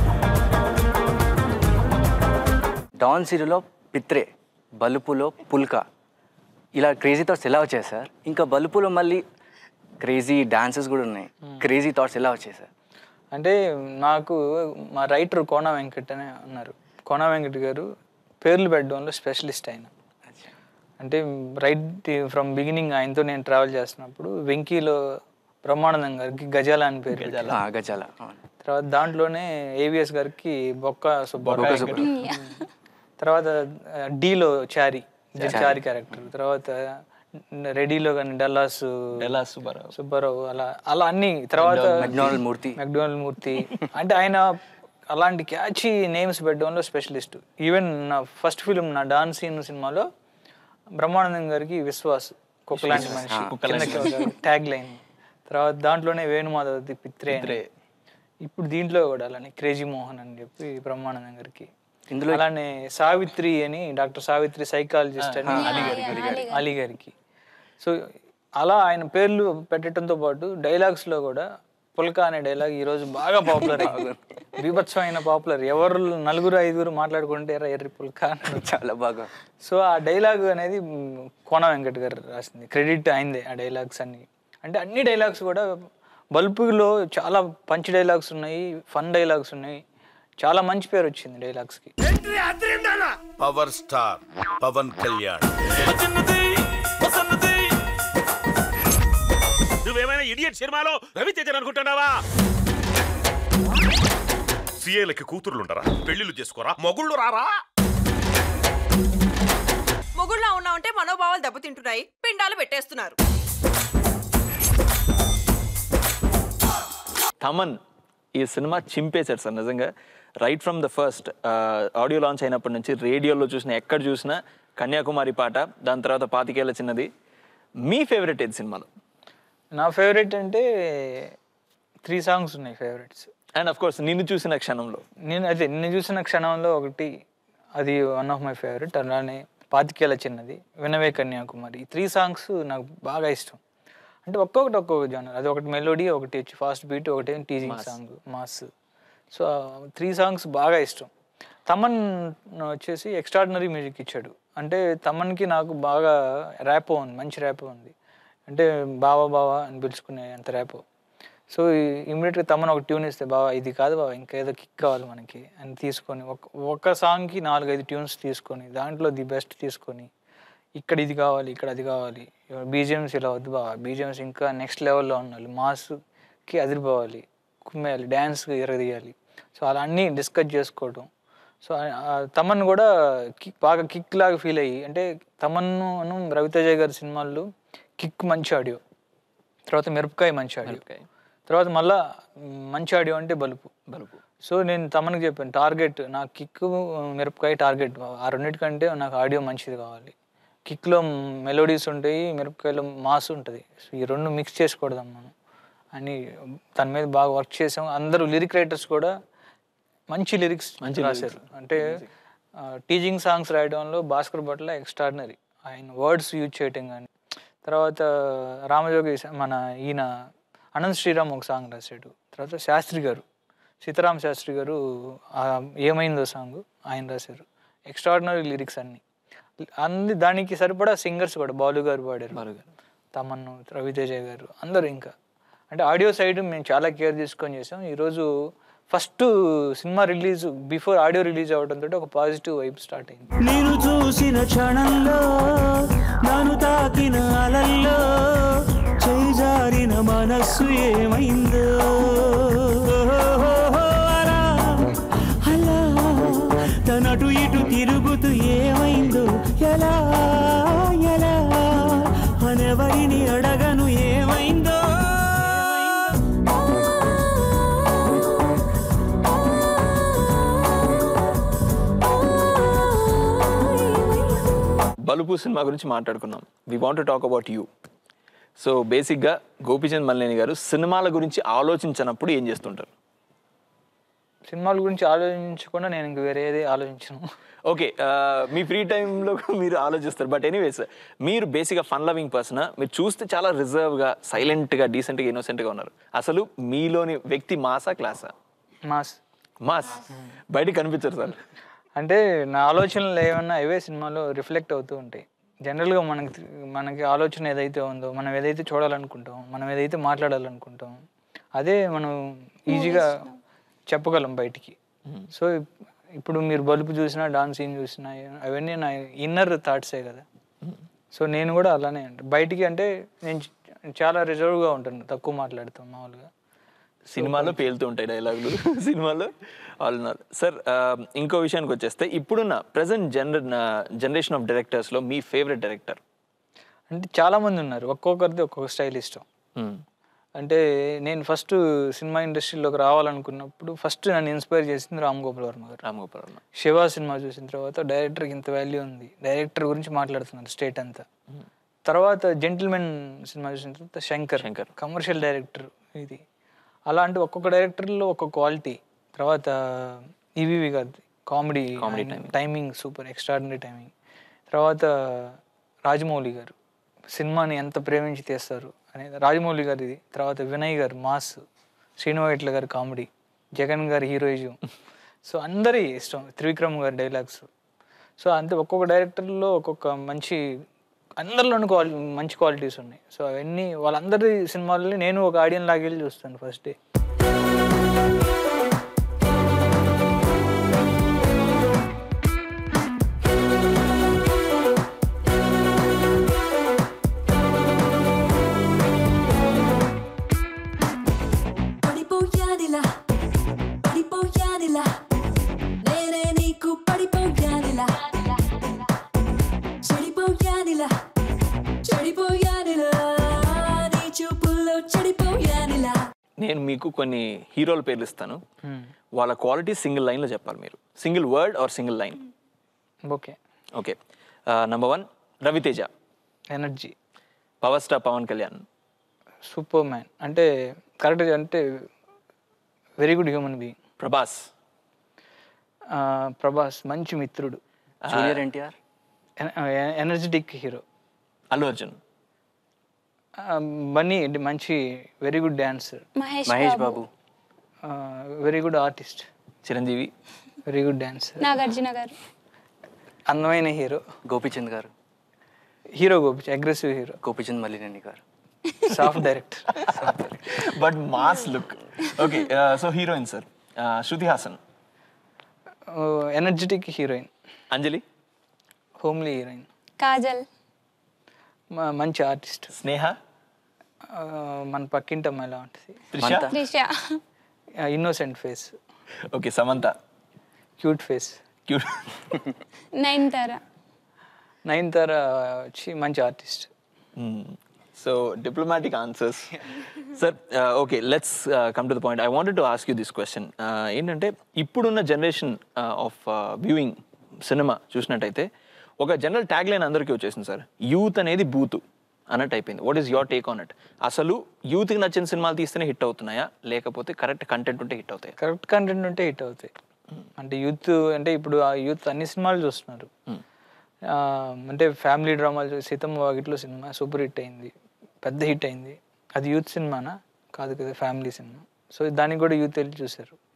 డాన్ సీరియల్లో పిత్రే బలుపులో పుల్క ఇలా క్రేజీ థాట్స్ ఎలా వచ్చాయి సార్ ఇంకా బలుపులో మళ్ళీ క్రేజీ డాన్సెస్ కూడా ఉన్నాయి క్రేజీ థాట్స్ ఎలా వచ్చాయి సార్ అంటే నాకు మా రైటర్ కోన వెంకట్ అని ఉన్నారు కోన వెంకట్ గారు పేర్లు పెట్టడంలో స్పెషలిస్ట్ ఆయన అంటే రైట్ ఫ్రమ్ బిగినింగ్ ఆయనతో నేను ట్రావెల్ చేస్తున్నప్పుడు వెంకీలో బ్రహ్మానందం గారికి గజాల అని పేరు పెట్టారు. ఆ, గజాల అవును. తర్వాత దాంట్లోనే ఏవిఎస్ గారికి బొక్క సుబ్బక్క తర్వాత ఆ, డీలో చారి చారి క్యారెక్టర్ తర్వాత రెడీలో కానీ డల్లాస్ ఎలా సుబ్బారావు సుబ్బారావు అలా అలా అన్ని తర్వాత మెక్డొనాల్డ్ మూర్తి మెక్డోనల్ మూర్తి అంటే ఆయన అలాంటి క్యాచీ నేమ్స్ పెట్టడంలో స్పెషలిస్ట్ ఈవెన్ నా ఫస్ట్ ఫిలిం నా డాన్ సీన్ సినిమాలో బ్రహ్మానందం గారికి విశ్వాస్ కుక్క లాంటి మనిషి ట్యాగ్ లైన్ తర్వాత దాంట్లోనే వేణుమాధవతి పిత్రే అని. ఇప్పుడు దీంట్లో కూడా అలానే క్రేజీ మోహన్ అని చెప్పి బ్రహ్మానందం గారికి ఇందులో అలానే సావిత్రి అని డాక్టర్ సావిత్రి సైకాలజిస్ట్ అని అలీ గారికి సో అలా ఆయన పేర్లు పెట్టడంతో పాటు డైలాగ్స్ లో కూడా పుల్క అనే డైలాగ్ ఈ రోజు బాగా పాపులర్ బీభత్సమైన పాపులర్ ఎవరు నలుగురు ఐదుగురు మాట్లాడుకుంటే ఎర్ర ఎర్రి పుల్క అని చాలా బాగా సో ఆ డైలాగ్ అనేది మ్, కోన వెంకట్ గారు రాసింది క్రెడిట్ అయిందే ఆ డైలాగ్స్ అన్ని అంటే అన్ని డైలాగ్స్ కూడా బల్బులో చాలా పంచ్ డైలాగ్స్ ఉన్నాయి ఫన్ డైలాగ్స్ ఉన్నాయి చాలా మంచి పేరు వచ్చింది డైలాగ్స్కి పవర్ స్టార్ పవన్ కళ్యాణ్ నువ్వేమైనా ఇడియట్ సినిమాలో రవితేజన్ అనుకుంటున్నావా సీఏలకి కూతుర్లుంటారా పెళ్లిళ్ళు చేసుకోరా మొగుళ్ళు రారా మొగుళ్ళ ఉన్నామంటే మనోభావాలు దెబ్బతింటున్నాయి పిండాలు పెట్టేస్తున్నారు తమన్ ఈ సినిమా చింపేశారు సార్ నిజంగా right from the first audio launch అయినప్పటి నుంచి రేడియోలో చూసినా ఎక్కడ చూసినా కన్యాకుమారి పాట దాని తర్వాత పాతికేళ్ల చిన్నది మీ ఫేవరెట్ ఏది సినిమాలో నా ఫేవరెట్ అంటే త్రీ సాంగ్స్ ఉన్నాయి ఫేవరెట్స్ అండ్ అఫ్ కోర్స్ నిన్ను చూసిన క్షణంలో నేను అదే నిన్ను చూసిన క్షణంలో ఒకటి అది వన్ ఆఫ్ మై ఫేవరెట్ అలానే పాతికేల చిన్నది వినవే కన్యాకుమారి ఈ త్రీ సాంగ్స్ నాకు బాగా ఇష్టం అంటే ఒక్కొక్కటి ఒక్కొక్క జానర్ అది ఒకటి మెలోడీ ఒకటి వచ్చి ఫాస్ట్ బీట్ ఒకటి teasing song mass so three songs బాగా ఇష్టం తమన్ వచ్చేసి ఎక్స్ట్రాడినరీ మ్యూజిక్ ఇచ్చాడు అంటే తమన్కి నాకు బాగా ర్యాపో ఉంది మంచి ర్యాపో ఉంది అంటే బావా బావా అని పిలుచుకునే అంత ర్యాపో సో ఇమీడియట్గా తమను ఒక ట్యూన్ ఇస్తే బావా ఇది కాదు బావా ఇంకేదో కిక్ కావాలి మనకి అని తీసుకొని ఒక ఒక సాంగ్కి నాలుగైదు ట్యూన్స్ తీసుకొని దాంట్లో ది బెస్ట్ తీసుకొని ఇక్కడ ఇది కావాలి ఇక్కడ అది కావాలి బీజిఎమ్స్ ఇలా వద్దు బావా బీజిఎమ్స్ ఇంకా నెక్స్ట్ లెవెల్లో ఉండాలి మాస్కి అదిరిపోవాలి కుమ్మేయాలి డ్యాన్స్కి ఎరగదీయాలి సో అలా అన్నీ డిస్కస్ చేసుకోవడం సో తమన్ కూడా కిక్ బాగా కిక్ లాగా ఫీల్ అయ్యి అంటే తమన్ను రవితేజ గారి సినిమాల్లో కిక్ మంచి ఆడియో తర్వాత మిరపకాయ మంచి ఆడియో తర్వాత మళ్ళా మ్, మంచి ఆడియో అంటే బలుపు బలుపు సో నేను తమనికి చెప్పాను టార్గెట్ నాకు కిక్ మిరపకాయ టార్గెట్ ఆ రెండింటికంటే నాకు ఆడియో మంచిది కావాలి కిక్లో మెలోడీస్ ఉంటాయి మిరపకాయలో మాస్ ఉంటుంది సో ఈ రెండు మిక్స్ చేసుకోవడం మనం అని దాని మీద బాగా వర్క్ చేసాం అందరూ లిరిక్ రైటర్స్ కూడా మంచి లిరిక్స్ మంచి రాశారు అంటే టీచింగ్ సాంగ్స్ రాయడంలో భాస్కర్ భట్ల ఎక్స్ట్రాడినరీ ఆయన వర్డ్స్ యూజ్ చేయటం కానీ తర్వాత రామజోగి స- మన ఈయన అనంత్ శ్రీరామ్ ఒక సాంగ్ రాశాడు తర్వాత శాస్త్రి గారు సీతారాం శాస్త్రి గారు ఆ ఏమైందో సాంగ్ ఆయన రాశారు ఎక్స్ట్రాడినరీ లిరిక్స్ అన్ని అన్ని దానికి సరిపడా సింగర్స్ కూడా బాలు గారు పాడారు బాలు గారు. తమన్ను రవితేజ గారు అందరూ ఇంకా అంటే ఆడియో సైడ్ మేము చాలా కేర్ తీసుకొని చేసాం ఈరోజు first cinema release before audio release అవడంతో ఒక పాజిటివ్ వైబ్ స్టార్ట్ అయింది నేను చూసిన క్షణంలో నన్ను తాకిన అలల్లో చేజారిన మనస్సు ఏమైందో అలా అలా తనటు ఇటు తిరుగుతూ ఏమైందో ఎలా ఎలా అనెవరిని అడగను ఏమైందో బలుపు సినిమా గురించి మాట్లాడుకున్నాం we want talk about you so బేసిక్గా గోపీచంద్ మల్లేని గారు సినిమాల గురించి ఆలోచించినప్పుడు ఏం చేస్తుంటారు సినిమాల గురించి ఆలోచించకుండా నేను ఇంక వేరేది ఆలోచించను ఓకే మీ ఫ్రీ టైంలో మీరు ఆలోచిస్తారు బట్ ఎనీవేస్ మీరు బేసిక్గా ఫన్ లవింగ్ పర్సన్ మీరు చూస్తే చాలా రిజర్వ్గా సైలెంట్గా డీసెంట్గా ఇన్నోసెంట్గా ఉన్నారు అసలు మీలోని వ్యక్తి మాసా క్లాసా మాస్ మాస్ బయటికి కనిపించరు సార్ అంటే నా ఆలోచనలు ఏమన్నా అవే సినిమాలో రిఫ్లెక్ట్ అవుతూ ఉంటాయి జనరల్గా మనకి మనకి ఆలోచన ఏదైతే ఉందో మనం ఏదైతే చూడాలనుకుంటాం మనం ఏదైతే మాట్లాడాలనుకుంటాం అదే మనం ఈజీగా చెప్పగలం బయటికి సో ఇప్పుడు మీరు బలుపు చూసినా డాన్స్ సీన్ చూసినా అవన్నీ నా ఇన్నర్ థాట్సే కదా సో నేను కూడా అలానే అంటే బయటికి అంటే నేను చ- చాలా రిజర్వ్గా ఉంటాను తక్కువ మాట్లాడతాం మామూలుగా సినిమాలో పేలుతూ ఉంటాయి డైలాగులు సినిమాలో వాళ్ళు ఉన్నారు సార్ ఇంకో విషయానికి వచ్చేస్తే ఇప్పుడున్న ప్రజెంట్ జనర జనరేషన్ ఆఫ్ డైరెక్టర్స్లో మీ ఫేవరెట్ డైరెక్టర్ అంటే చాలా మంది ఉన్నారు ఒక్కొక్కరిది ఒక్కొక్క స్టైల్ ఇష్టం అంటే నేను ఫస్ట్ సినిమా ఇండస్ట్రీలోకి రావాలనుకున్నప్పుడు ఫస్ట్ నన్ను ఇన్స్పైర్ చేసింది రామ్ గోపాల్ వర్మ గారు రామ్ గోపాల్ వర్మ శివ సినిమా చూసిన తర్వాత డైరెక్టర్కి ఇంత వాల్యూ ఉంది డైరెక్టర్ గురించి మాట్లాడుతున్నారు స్టేట్ అంతా తర్వాత జెంటిల్మెన్ సినిమా చూసిన తర్వాత శంకర్ శంకర్. కమర్షియల్ డైరెక్టర్ ఇది అలా అంటే ఒక్కొక్క డైరెక్టర్లో ఒక్కొక్క క్వాలిటీ తర్వాత ఈవీవి గారిది comedy Comedy timing super extraordinary timing తర్వాత రాజమౌళి గారు సినిమాని ఎంత ప్రేమించి తీస్తారు అనేది రాజమౌళి గారిది తర్వాత వినయ్ గారు మాస్ శ్రీను వైట్ల గారి కామెడీ జగన్ గారి హీరోయిజం సో అందరి ఇష్టం త్రివిక్రమ్ గారి డైలాగ్స్ సో అంతే ఒక్కొక్క డైరెక్టర్లో ఒక్కొక్క మంచి అందరిలోనూ క్వాలి మంచి క్వాలిటీస్ ఉన్నాయి సో అవన్నీ వాళ్ళందరి సినిమాలని నేను ఒక ఆడియన్ లాగా వెళ్ళి చూస్తాను ఫస్ట్ డే పడిపోయానిలా పడిపోయానిలా నేనే నీకు పడిపోయానిలా చెడిపోయానిలా చెడిపోయానిలా నీ చూపుల్లో చెడిపోయానిలా నేను మీకు కొన్ని హీరోల పేర్లు ఇస్తాను వాళ్ళ క్వాలిటీ సింగిల్ లైన్లో చెప్పాలి మీరు single word or single line okay okay number one Ravi Teja energy power star Pawan Kalyan superman అంటే కరెక్ట్ అంటే very good human being Prabhas Prabhas మంచి మిత్రుడు junior NTR energetic hero Allu Arjun Bunny అంటే మంచి very good dancer Mahesh Mahesh Babu Babu very good artist Chiranjeevi very good dancer Nagarjuna గారు అందమైన hero Gopichand గారు hero Gopi aggressive hero Gopichand Malineni గారు soft director but mass look okay so heroine sir Shruti Haasan energetic heroine Anjali homely heroine Kajal మంచి artist Sneha మన పక్కింటి అమ్మాయి ఎలా ఉంటుంది Trisha Trisha innocent face okay Samantha cute face cute Nayanthara Nayanthara వచ్చి మంచి artist so diplomatic answers sir okay let's come to the point I wanted to ask you this question ఏంటంటే ఇప్పుడున్న జనరేషన్ ఆఫ్ వ్యూయింగ్ సినిమా చూసినట్టయితే ఒక జనరల్ ట్యాగ్ లైన్ అందరికీ వచ్చేసింది sir youth అనేది బూతు అన్నట్టు అయిపోయింది what is your take on it అసలు యూత్కి నచ్చిన సినిమాలు తీస్తేనే హిట్ అవుతున్నాయా లేకపోతే కరెక్ట్ కంటెంట్ ఉంటే హిట్ అవుతాయి కరెక్ట్ కంటెంట్ ఉంటే హిట్ అవుతాయి అంటే యూత్ అంటే ఇప్పుడు ఆ యూత్ అన్ని సినిమాలు చూస్తున్నారు ఆ, అంటే ఫ్యామిలీ డ్రామాలు చూ- సీతమ్మ వాకిట్లో సినిమా సూపర్ హిట్ అయింది పెద్ద హిట్ అయింది అది యూత్ సినిమానా కాదు కదా ఫ్యామిలీ సినిమా సో దానికి కూడా యూత్ వెళ్ళి చూశారు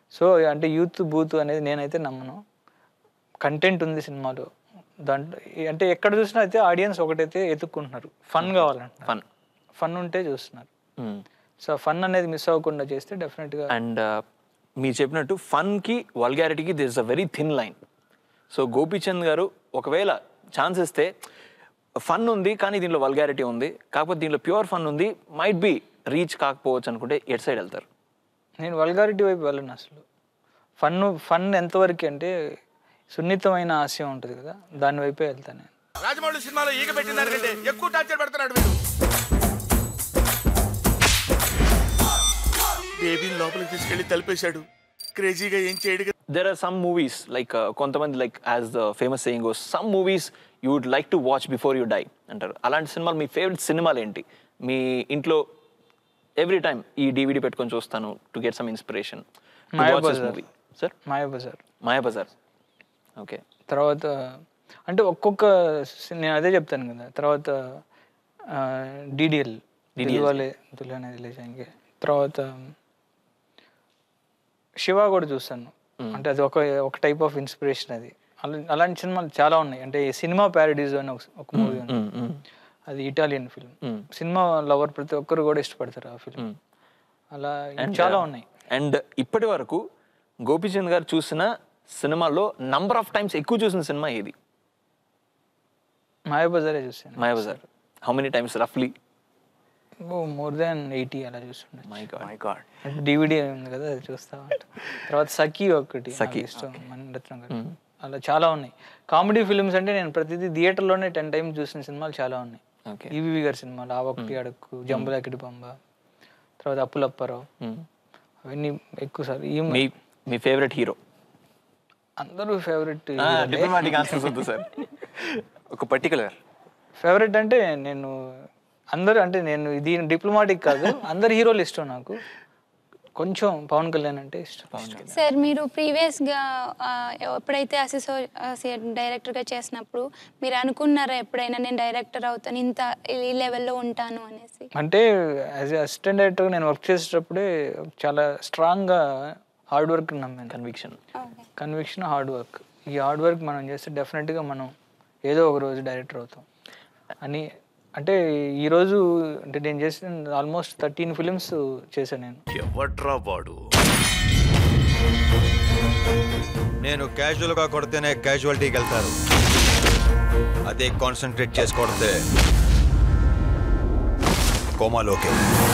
సో అంటే యూత్ బూత్ అనేది నేనైతే నమ్మను కంటెంట్ ఉంది సినిమాలో దాంట్లో అంటే ఎక్కడ చూసినా అయితే ఆడియన్స్ ఒకటైతే ఎత్తుక్కుంటున్నారు ఫన్ కావాలంట ఫన్ ఫన్ ఉంటే చూస్తున్నారు సో ఫన్ అనేది మిస్ అవ్వకుండా చేస్తే డెఫినెట్గా అండ్ మీరు చెప్పినట్టు ఫన్కి వల్గారిటీకి this a very thin line so Gopichand గారు ఒకవేళ ఛాన్స్ ఇస్తే ఫన్ ఉంది కానీ దీనిలో వల్గారిటీ ఉంది కాకపోతే దీనిలో ప్యూర్ ఫన్ ఉంది మైట్ బి రీచ్ కాకపోవచ్చు అనుకుంటే ఎట్ సైడ్ వెళ్తారు నేను వల్గారిటీ వైపు వెళ్ళను అసలు ఫన్ ఫన్ ఎంతవరకు అంటే సున్నితమైన ఆశయం ఉంటుంది కదా దాని వైపే వెళ్తాను నేను రాజమౌళి సినిమాలో ఈగ పెట్టిన దానికంటే ఎక్కువ టార్చర్ పెడుతున్నాడు వీడు బేబీని లోపలికి తీసుకెళ్లి తలిపేశాడు క్రేజీగా ఏం చేయడు కదా. There are some movies like కొంతమంది like as the famous saying goes some movies you would like to watch before you die అంటారు అలాంటి సినిమాలు మీ ఫేవరెట్ సినిమాలు ఏంటి మీ ఇంట్లో ఎవ్రీ టైం ఈ డివిడి పెట్టుకొని చూస్తాను to get some inspiration Mayabazar. Movie sir Mayabazar Mayabazar okay తర్వాత అంటే ఒక్కొక్క సి- నేను అదే చెప్తాను కదా తర్వాత డిడిఎల్ DDL. వాళ్ళే దుల్హన్ లేచానికి తర్వాత శివ కూడా చూస్తాను అంటే అది ఒక ఒక టైప్ ఆఫ్ ఇన్స్పిరేషన్ అది అలా అలాంటి సినిమాలు చాలా ఉన్నాయి అంటే సినిమా ప్యారడీస్ అని ఒక ఒక మూవీ ఉంది అది ఇటాలియన్ ఫిల్మ్ సినిమా లవర్ ప్రతి ఒక్కరు కూడా ఇష్టపడతారు ఆ ఫిల్మ్ అలా చాలా ఉన్నాయి అండ్ ఇప్పటి వరకు గోపీచంద్ గారు చూసిన సినిమాల్లో నంబర్ ఆఫ్ టైమ్స్ ఎక్కువ చూసిన సినిమా ఏది మాయాబజారే చూసాను మాయాబజార్ హౌ మెనీ టైమ్స్ రఫ్లీ మోర్ దాన్ ఎయిటీ అలా చూస్తుండే my god my god DVD ఉంది కదా అది చూస్తా ఉంటా తర్వాత సఖీ ఒకటి నాకు సఖీ, ఇష్టం మణిరత్నం గారు అలా చాలా ఉన్నాయి కామెడీ ఫిల్మ్స్ అంటే నేను ప్రతిదీ థియేటర్లోనే టెన్ టైమ్స్ చూసిన సినిమాలు చాలా ఉన్నాయి ఓకే ఈవీవి గారి సినిమాలు ఆ ఒకటి అడక్కు జంబులాకిడి పంబ తర్వాత అప్పులప్పారావు అవన్నీ ఎక్కువ సార్ ఈ మీ మీ ఫేవరెట్ హీరో అందరూ ఫేవరెట్ డిప్లొమాటిక్ ఆన్సర్స్ వద్దు సార్ ఒక పర్టికులర్ ఫేవరెట్ అంటే నేను అందరూ అంటే నేను ఇది డిప్లొమాటిక్ కాదు అందరు హీరోలు ఇష్టం నాకు కొంచెం పవన్ కళ్యాణ్ అంటే ఇష్టం సార్ మీరు ప్రీవియస్గా ఎప్పుడైతే అసిసోసియేట్ డైరెక్టర్గా చేసినప్పుడు మీరు అనుకున్నారా ఎప్పుడైనా నేను డైరెక్టర్ అవుతాను ఇంత ఈ లెవెల్లో ఉంటాను అనేసి అంటే యాజ్ అసిస్టెంట్ డైరెక్టర్ నేను వర్క్ చేసేటప్పుడే చాలా స్ట్రాంగ్గా హార్డ్ వర్క్ నమ్మాను కన్విక్షన్ కన్విక్షన్ హార్డ్ వర్క్ ఈ హార్డ్ వర్క్ మనం చేస్తే డెఫినెట్గా మనం ఏదో ఒక రోజు డైరెక్టర్ అవుతాం అని అంటే ఈరోజు అంటే నేను చేసిన ఆల్మోస్ట్ థర్టీన్ ఫిలిమ్స్ చేశాను నేను ఎవడ్రా వాడు నేను క్యాజువల్గా కొడితేనే క్యాజువాలిటీకి వెళ్తారు అదే కాన్సన్ట్రేట్ చేసి కొడితే కోమాలోకే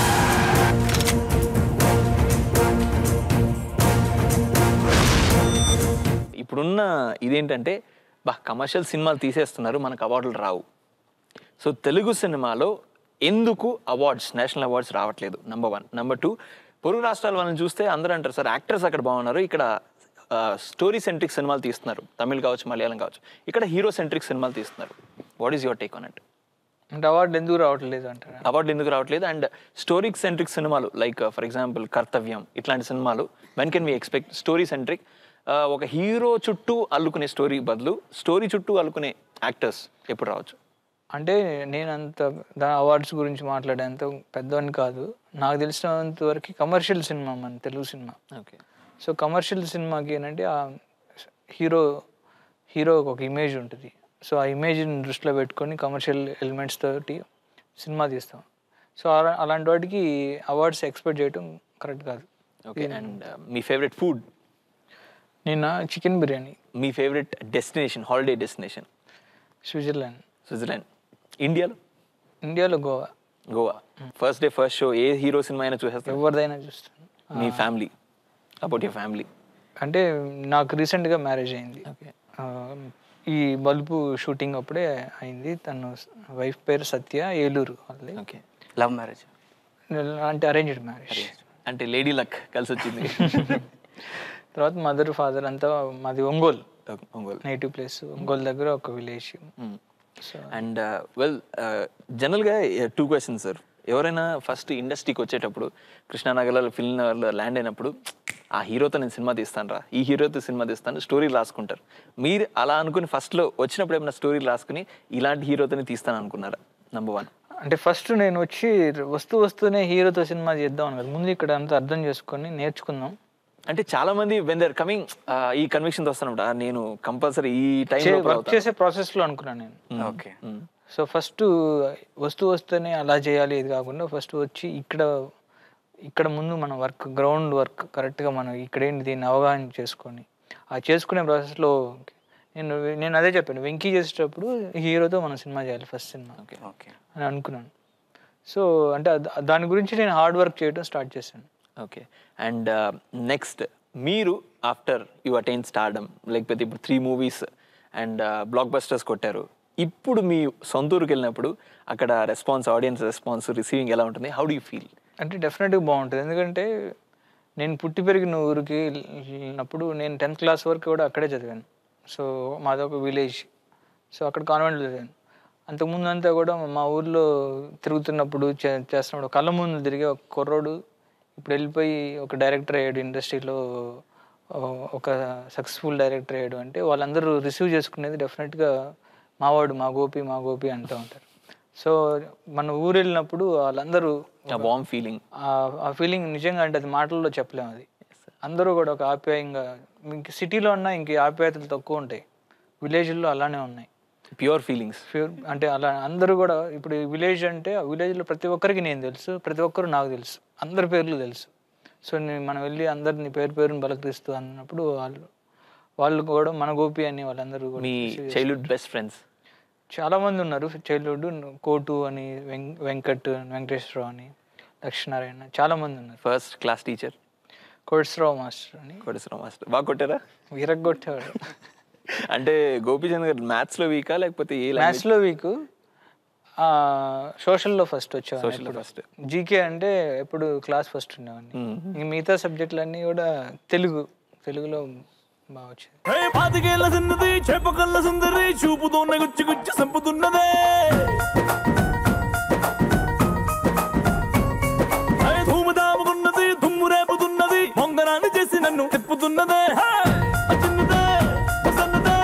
ఇప్పుడున్న ఇదేంటంటే బా కమర్షియల్ సినిమాలు తీసేస్తున్నారు మనకు అవార్డులు రావు సో తెలుగు సినిమాలో ఎందుకు అవార్డ్స్ నేషనల్ అవార్డ్స్ రావట్లేదు నెంబర్ వన్ నెంబర్ టూ పొరుగు రాష్ట్రాల వాళ్ళని చూస్తే అందరూ అంటారు సార్ యాక్టర్స్ అక్కడ బాగున్నారు ఇక్కడ స్టోరీ సెంట్రిక్ సినిమాలు తీస్తున్నారు తమిళ్ కావచ్చు మలయాళం కావచ్చు ఇక్కడ హీరో సెంట్రిక్ సినిమాలు తీస్తున్నారు what is your take on it అంటే అవార్డు ఎందుకు రావట్లేదు అంటారా అవార్డు ఎందుకు రావట్లేదు అండ్ స్టోరీక్ సెంట్రిక్ సినిమాలు లైక్ ఫర్ ఎగ్జాంపుల్ కర్తవ్యం ఇట్లాంటి సినిమాలు when can we expect story centric ఒక హీరో చుట్టూ అల్లుకునే స్టోరీ బదులు స్టోరీ చుట్టూ అల్లుకునే యాక్టర్స్ ఎప్పుడు రావచ్చు అంటే నేను అంత దాని అవార్డ్స్ గురించి మాట్లాడేంత పెద్దవాడిని కాదు నాకు తెలిసినంత వరకు కమర్షియల్ సినిమా మన Telugu cinema okay so commercial సినిమాకి ఏంటంటే ఆ హీరో హీరో ఒక ఇమేజ్ ఉంటుంది సో ఆ ఇమేజ్ని దృష్టిలో పెట్టుకొని కమర్షియల్ ఎలిమెంట్స్ తోటి సినిమా తీస్తాం సో అలా- అలాంటి వాటికి అవార్డ్స్ ఎక్స్పెక్ట్ చేయడం కరెక్ట్ కాదు ఓకే అండ్ మీ ఫేవరెట్ ఫుడ్ నిన్న చికెన్ బిర్యానీ మీ favourite destination holiday destination Switzerland Switzerland ఇండియాలో ఇండియాలో Goa Goa first day first show ఏ హీరో సినిమా అయినా చూసేస్తారు ఎవరిదైనా చూస్తాను మీ ఫ్యామిలీ అబౌట్ యువర్ ఫ్యామిలీ అంటే నాకు రీసెంట్గా మ్యారేజ్ అయింది ఓకే ఆ, ఈ బల్బు షూటింగ్ అప్పుడే అయింది తను వైఫ్ పేరు సత్య ఏలూరు వాళ్ళది ఓకే లవ్ మ్యారేజ్ అంటే అరేంజ్డ్ మ్యారేజ్ అంటే లేడీ లక్ కలిసి వచ్చింది తర్వాత మదర్ ఫాదర్ అంతా మాది Ongole Okay, Ongole native place Ongole దగ్గర ఒక విలేజ్ సో అండ్ వెల్ జనరల్గా టూ క్వశ్చన్స్ సార్ ఎవరైనా ఫస్ట్ ఇండస్ట్రీకి వచ్చేటప్పుడు కృష్ణానగర్లో ఫిల్మ్ నగర్లో ల్యాండ్ అయినప్పుడు ఆ హీరోతో నేను సినిమా తీస్తాను రా ఈ హీరోతో సినిమా తీస్తాను స్టోరీ రాసుకుంటారు మీరు అలా అనుకుని ఫస్ట్లో వచ్చినప్పుడు ఏమైనా స్టోరీ రాసుకుని ఇలాంటి హీరోతోనే తీస్తాను అనుకున్నారా నెంబర్ వన్ అంటే ఫస్ట్ నేను వచ్చి వస్తూ వస్తూనే హీరోతో సినిమా చేద్దాం అని కదా ముందు ఇక్కడ అంతా అర్థం చేసుకొని నేర్చుకుందాం అంటే చాలా మంది వెన్ దర్ కమింగ్ ఈ కన్విక్షన్ వస్తానంట నేను కంపల్సరీ ఈ టైం వర్క్ చేసే ప్రాసెస్లో అనుకున్నాను నేను ఓకే సో ఫస్ట్ వస్తూ వస్తూనే అలా చేయాలి ఇది కాకుండా ఫస్ట్ వచ్చి ఇక్కడ ఇక్కడ ముందు మనం వర్క్ గ్రౌండ్ వర్క్ కరెక్ట్గా మనం ఇక్కడేంటి దీన్ని అవగాహన చేసుకొని ఆ చేసుకునే ప్రాసెస్లో నేను నేను అదే చెప్పాను వెంకీ చేసేటప్పుడు హీరోతో మనం సినిమా చేయాలి ఫస్ట్ సినిమా ఓకే అని అనుకున్నాను సో అంటే అద- దాని గురించి నేను హార్డ్ వర్క్ చేయడం స్టార్ట్ చేశాను ఓకే అండ్ నెక్స్ట్ మీరు ఆఫ్టర్ యు అటైన్ స్టార్డమ్ లేకపోతే ఇప్పుడు three movies and blockbusters కొట్టారు ఇప్పుడు మీ సొంత ఊరికి వెళ్ళినప్పుడు అక్కడ రెస్పాన్స్ ఆడియన్స్ రెస్పాన్స్ రిసీవింగ్ ఎలా ఉంటుంది హౌ డూ యూ ఫీల్ అంటే డెఫినెట్గా బాగుంటుంది ఎందుకంటే నేను పుట్టి పెరిగిన ఊరికి వెళ్ళినప్పుడు నేను టెన్త్ క్లాస్ వరకు కూడా అక్కడే చదివాను సో మాదొక విలేజ్ సో అక్కడ కాన్వెంట్లో చదివాను అంతకుముందు అంతా కూడా మా ఊర్లో తిరుగుతున్నప్పుడు చే- చేస్తున్నప్పుడు కళ్ళ ముందు తిరిగే ఒక కుర్రోడు ఇప్పుడు వెళ్ళిపోయి ఒక డైరెక్టర్ అయ్యాడు ఇండస్ట్రీలో ఒక సక్సెస్ఫుల్ డైరెక్టర్ అయ్యాడు అంటే వాళ్ళందరూ రిసీవ్ చేసుకునేది డెఫినెట్గా మావాడు మా గోపి మా గోపి అంటూ ఉంటారు సో మన ఊరు వెళ్ళినప్పుడు వాళ్ళందరూ వామ్ ఫీలింగ్ ఆ- ఆ ఫీలింగ్ నిజంగా అంటే అది మాటల్లో చెప్పలేము అది అందరూ కూడా ఒక ఆప్యాయంగా ఇంక సిటీలో ఉన్న ఇంక ఆప్యాయతలు తక్కువ ఉంటాయి విలేజ్లో అలానే ఉన్నాయి ప్యూర్ ఫీలింగ్స్ ప్యూర్ అంటే అలా అందరూ కూడా ఇప్పుడు విలేజ్ అంటే ఆ విలేజ్లో ప్రతి ఒక్కరికి నేను తెలుసు ప్రతి ఒక్కరు నాకు తెలుసు అందరి పేర్లు తెలుసు సో నేను మనం వెళ్ళి అందరిని పేరు పేరుని బలకరిస్తూ అన్నప్పుడు వాళ్ళు వాళ్ళు కూడా మన గోపి అని వాళ్ళందరూ కూడా మీ receive చైల్డ్హుడ్ బెస్ట్ ఫ్రెండ్స్ చాలా మంది ఉన్నారు చైల్డ్హుడ్ కోటు అని వెం- వెంకట్ వెంకటేశ్వరరావు అని లక్ష్మీనారాయణ చాలా మంది ఉన్నారు first class teacher Koteswara Rao master అని కోటేశ్వర మాస్టర్ బాగా కొట్టారా విరగొట్టేవాడు అంటే గోపీచంద్ గారు మ్యాథ్స్ లో వీకా లేకపోతే ఏ మ్యాథ్స్లో వీక్ సోషల్లో ఫస్ట్ Social లో వచ్చేవాడు first. జీకే అంటే ఎప్పుడు క్లాస్ ఫస్ట్ ఉండేవాడిని ఇంక మిగతా సబ్జెక్టులన్నీ కూడా తెలుగు తెలుగులో బాగా వచ్చేది హే పాతికేళ్ల చిన్నది చేపకళ్ళ సుందరి చూపుతోన్న గుచ్చి గుచ్చి సంపుతున్నదే హే ధూమధాముకున్నది దుమ్ము రేపుతున్నది మొంగనాన్ని చేసి నన్ను తిప్పుతున్నదే హే! ఆ చిన్నదే, ఆ సన్నదే.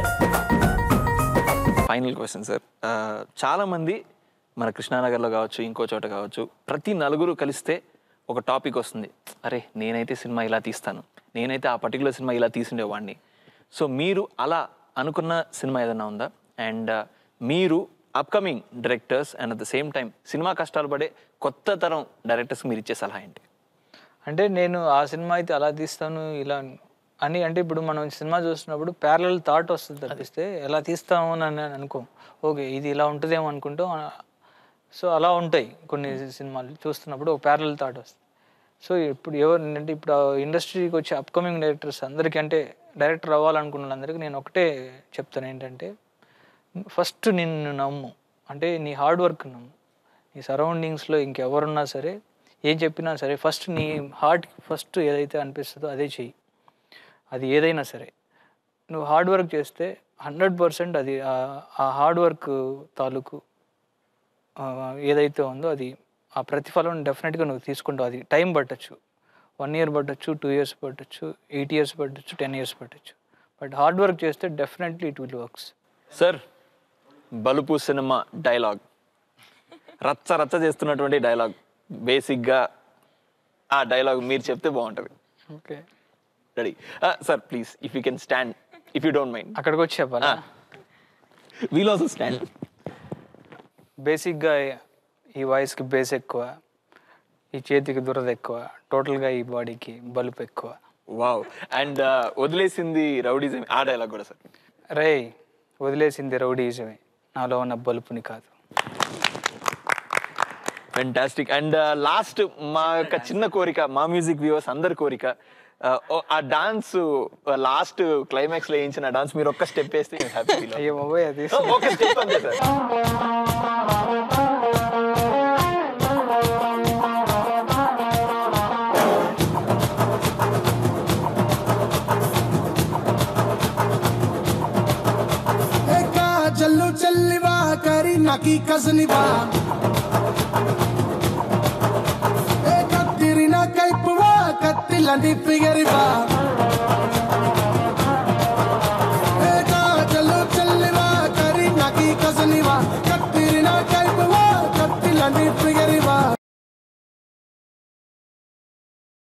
ఫైనల్ క్వశ్చన్ సార్ చాలా మంది మన కృష్ణానగర్లో కావచ్చు ఇంకో చోట కావచ్చు ప్రతి నలుగురు కలిస్తే ఒక టాపిక్ వస్తుంది అరే నేనైతే సినిమా ఇలా తీస్తాను నేనైతే ఆ పర్టికులర్ సినిమా ఇలా తీసిండేవాడిని సో మీరు అలా అనుకున్న సినిమా ఏదైనా ఉందా అండ్ మీరు upcoming directors and at the same time cinema కష్టాలు పడే కొత్త తరం డైరెక్టర్స్ మీరు ఇచ్చే సలహా ఏంటి అంటే నేను ఆ సినిమా అయితే అలా తీస్తాను ఇలా అని అంటే ఇప్పుడు మనం సినిమా చూస్తున్నప్పుడు ప్యారల్ థాట్ వస్తుంది తప్పిస్తే ఎలా తీస్తాము అని అని అనుకో ఓకే ఇది ఇలా ఉంటుందేమో అనుకుంటాం సో అలా ఉంటాయి కొన్ని సినిమాలు చూస్తున్నప్పుడు ఒక ప్యారల్ థాట్ వస్తుంది సో ఇప్పుడు ఎవరు అంటే ఇప్పుడు ఇండస్ట్రీకి వచ్చే అప్కమింగ్ డైరెక్టర్స్ అందరికీ అంటే డైరెక్టర్ అవ్వాలనుకున్న వాళ్ళందరికీ నేను ఒకటే చెప్తాను ఏంటంటే ఫస్ట్ నిన్ను నమ్ము అంటే నీ హార్డ్ వర్క్ నమ్ము నీ సరౌండింగ్స్లో ఇంకెవరున్నా సరే ఏం చెప్పినా సరే ఫస్ట్ నీ హార్ట్ ఫస్ట్ ఏదైతే అనిపిస్తుందో అదే చెయ్యి అది ఏదైనా సరే నువ్వు హార్డ్ వర్క్ చేస్తే హండ్రెడ్ పర్సెంట్ అది ఆ- ఆ హార్డ్ వర్క్ తాలూకు ఆ, ఏదైతే ఉందో అది ఆ ప్రతిఫలం డెఫినెట్గా నువ్వు తీసుకుంటావు అది టైం పట్టచ్చు వన్ ఇయర్ పట్టచ్చు టూ ఇయర్స్ పట్టచ్చు ఎయిట్ ఇయర్స్ పట్టచ్చు టెన్ ఇయర్స్ పట్టచ్చు బట్ హార్డ్ వర్క్ చేస్తే definitely it will works sir Balupu cinema dialogue రచ్చ రచ్చ చేస్తున్నటువంటి డైలాగ్ బేసిక్గా ఆ డైలాగ్ మీరు చెప్తే బాగుంటుంది okay ready sir please if you can stand if you don't mind అక్కడికి వచ్చి చెప్పాలా వీల్ ఆల్సో స్టాండ్ బేసిక్గా ఈ వాయిస్కి బేస్ ఎక్కువ ఈ చేతికి దురద ఎక్కువ టోటల్గా ఈ బాడీకి బలుపు ఎక్కువ వావ్ అండ్ వదిలేసింది రౌడీజం ఆ డైలాగ్ కూడా సార్ రే వదిలేసింది రౌడీజమే నాలో ఉన్న బలుపుని కాదు ఫెంటాస్టిక్ అండ్ లాస్ట్ మా యొక్క చిన్న కోరిక మా మ్యూజిక్ వ్యూవర్స్ అందరి కోరిక uh, ఓ- ఆ డాన్స్ లాస్ట్ క్లైమాక్స్ లో వేయించిన డాన్స్ మీరు ఒక్క స్టెప్ వేస్తే హ్యాపీ ఫీల్ అయ్యో బాబోయ్ అది ఒక స్టెప్ అంతే సార్ ఏకా జల్లు చెల్లివా కరి నకి కజనివా ఏ కత్తిరిన కైపువా కత్తిలని ఫిగరివా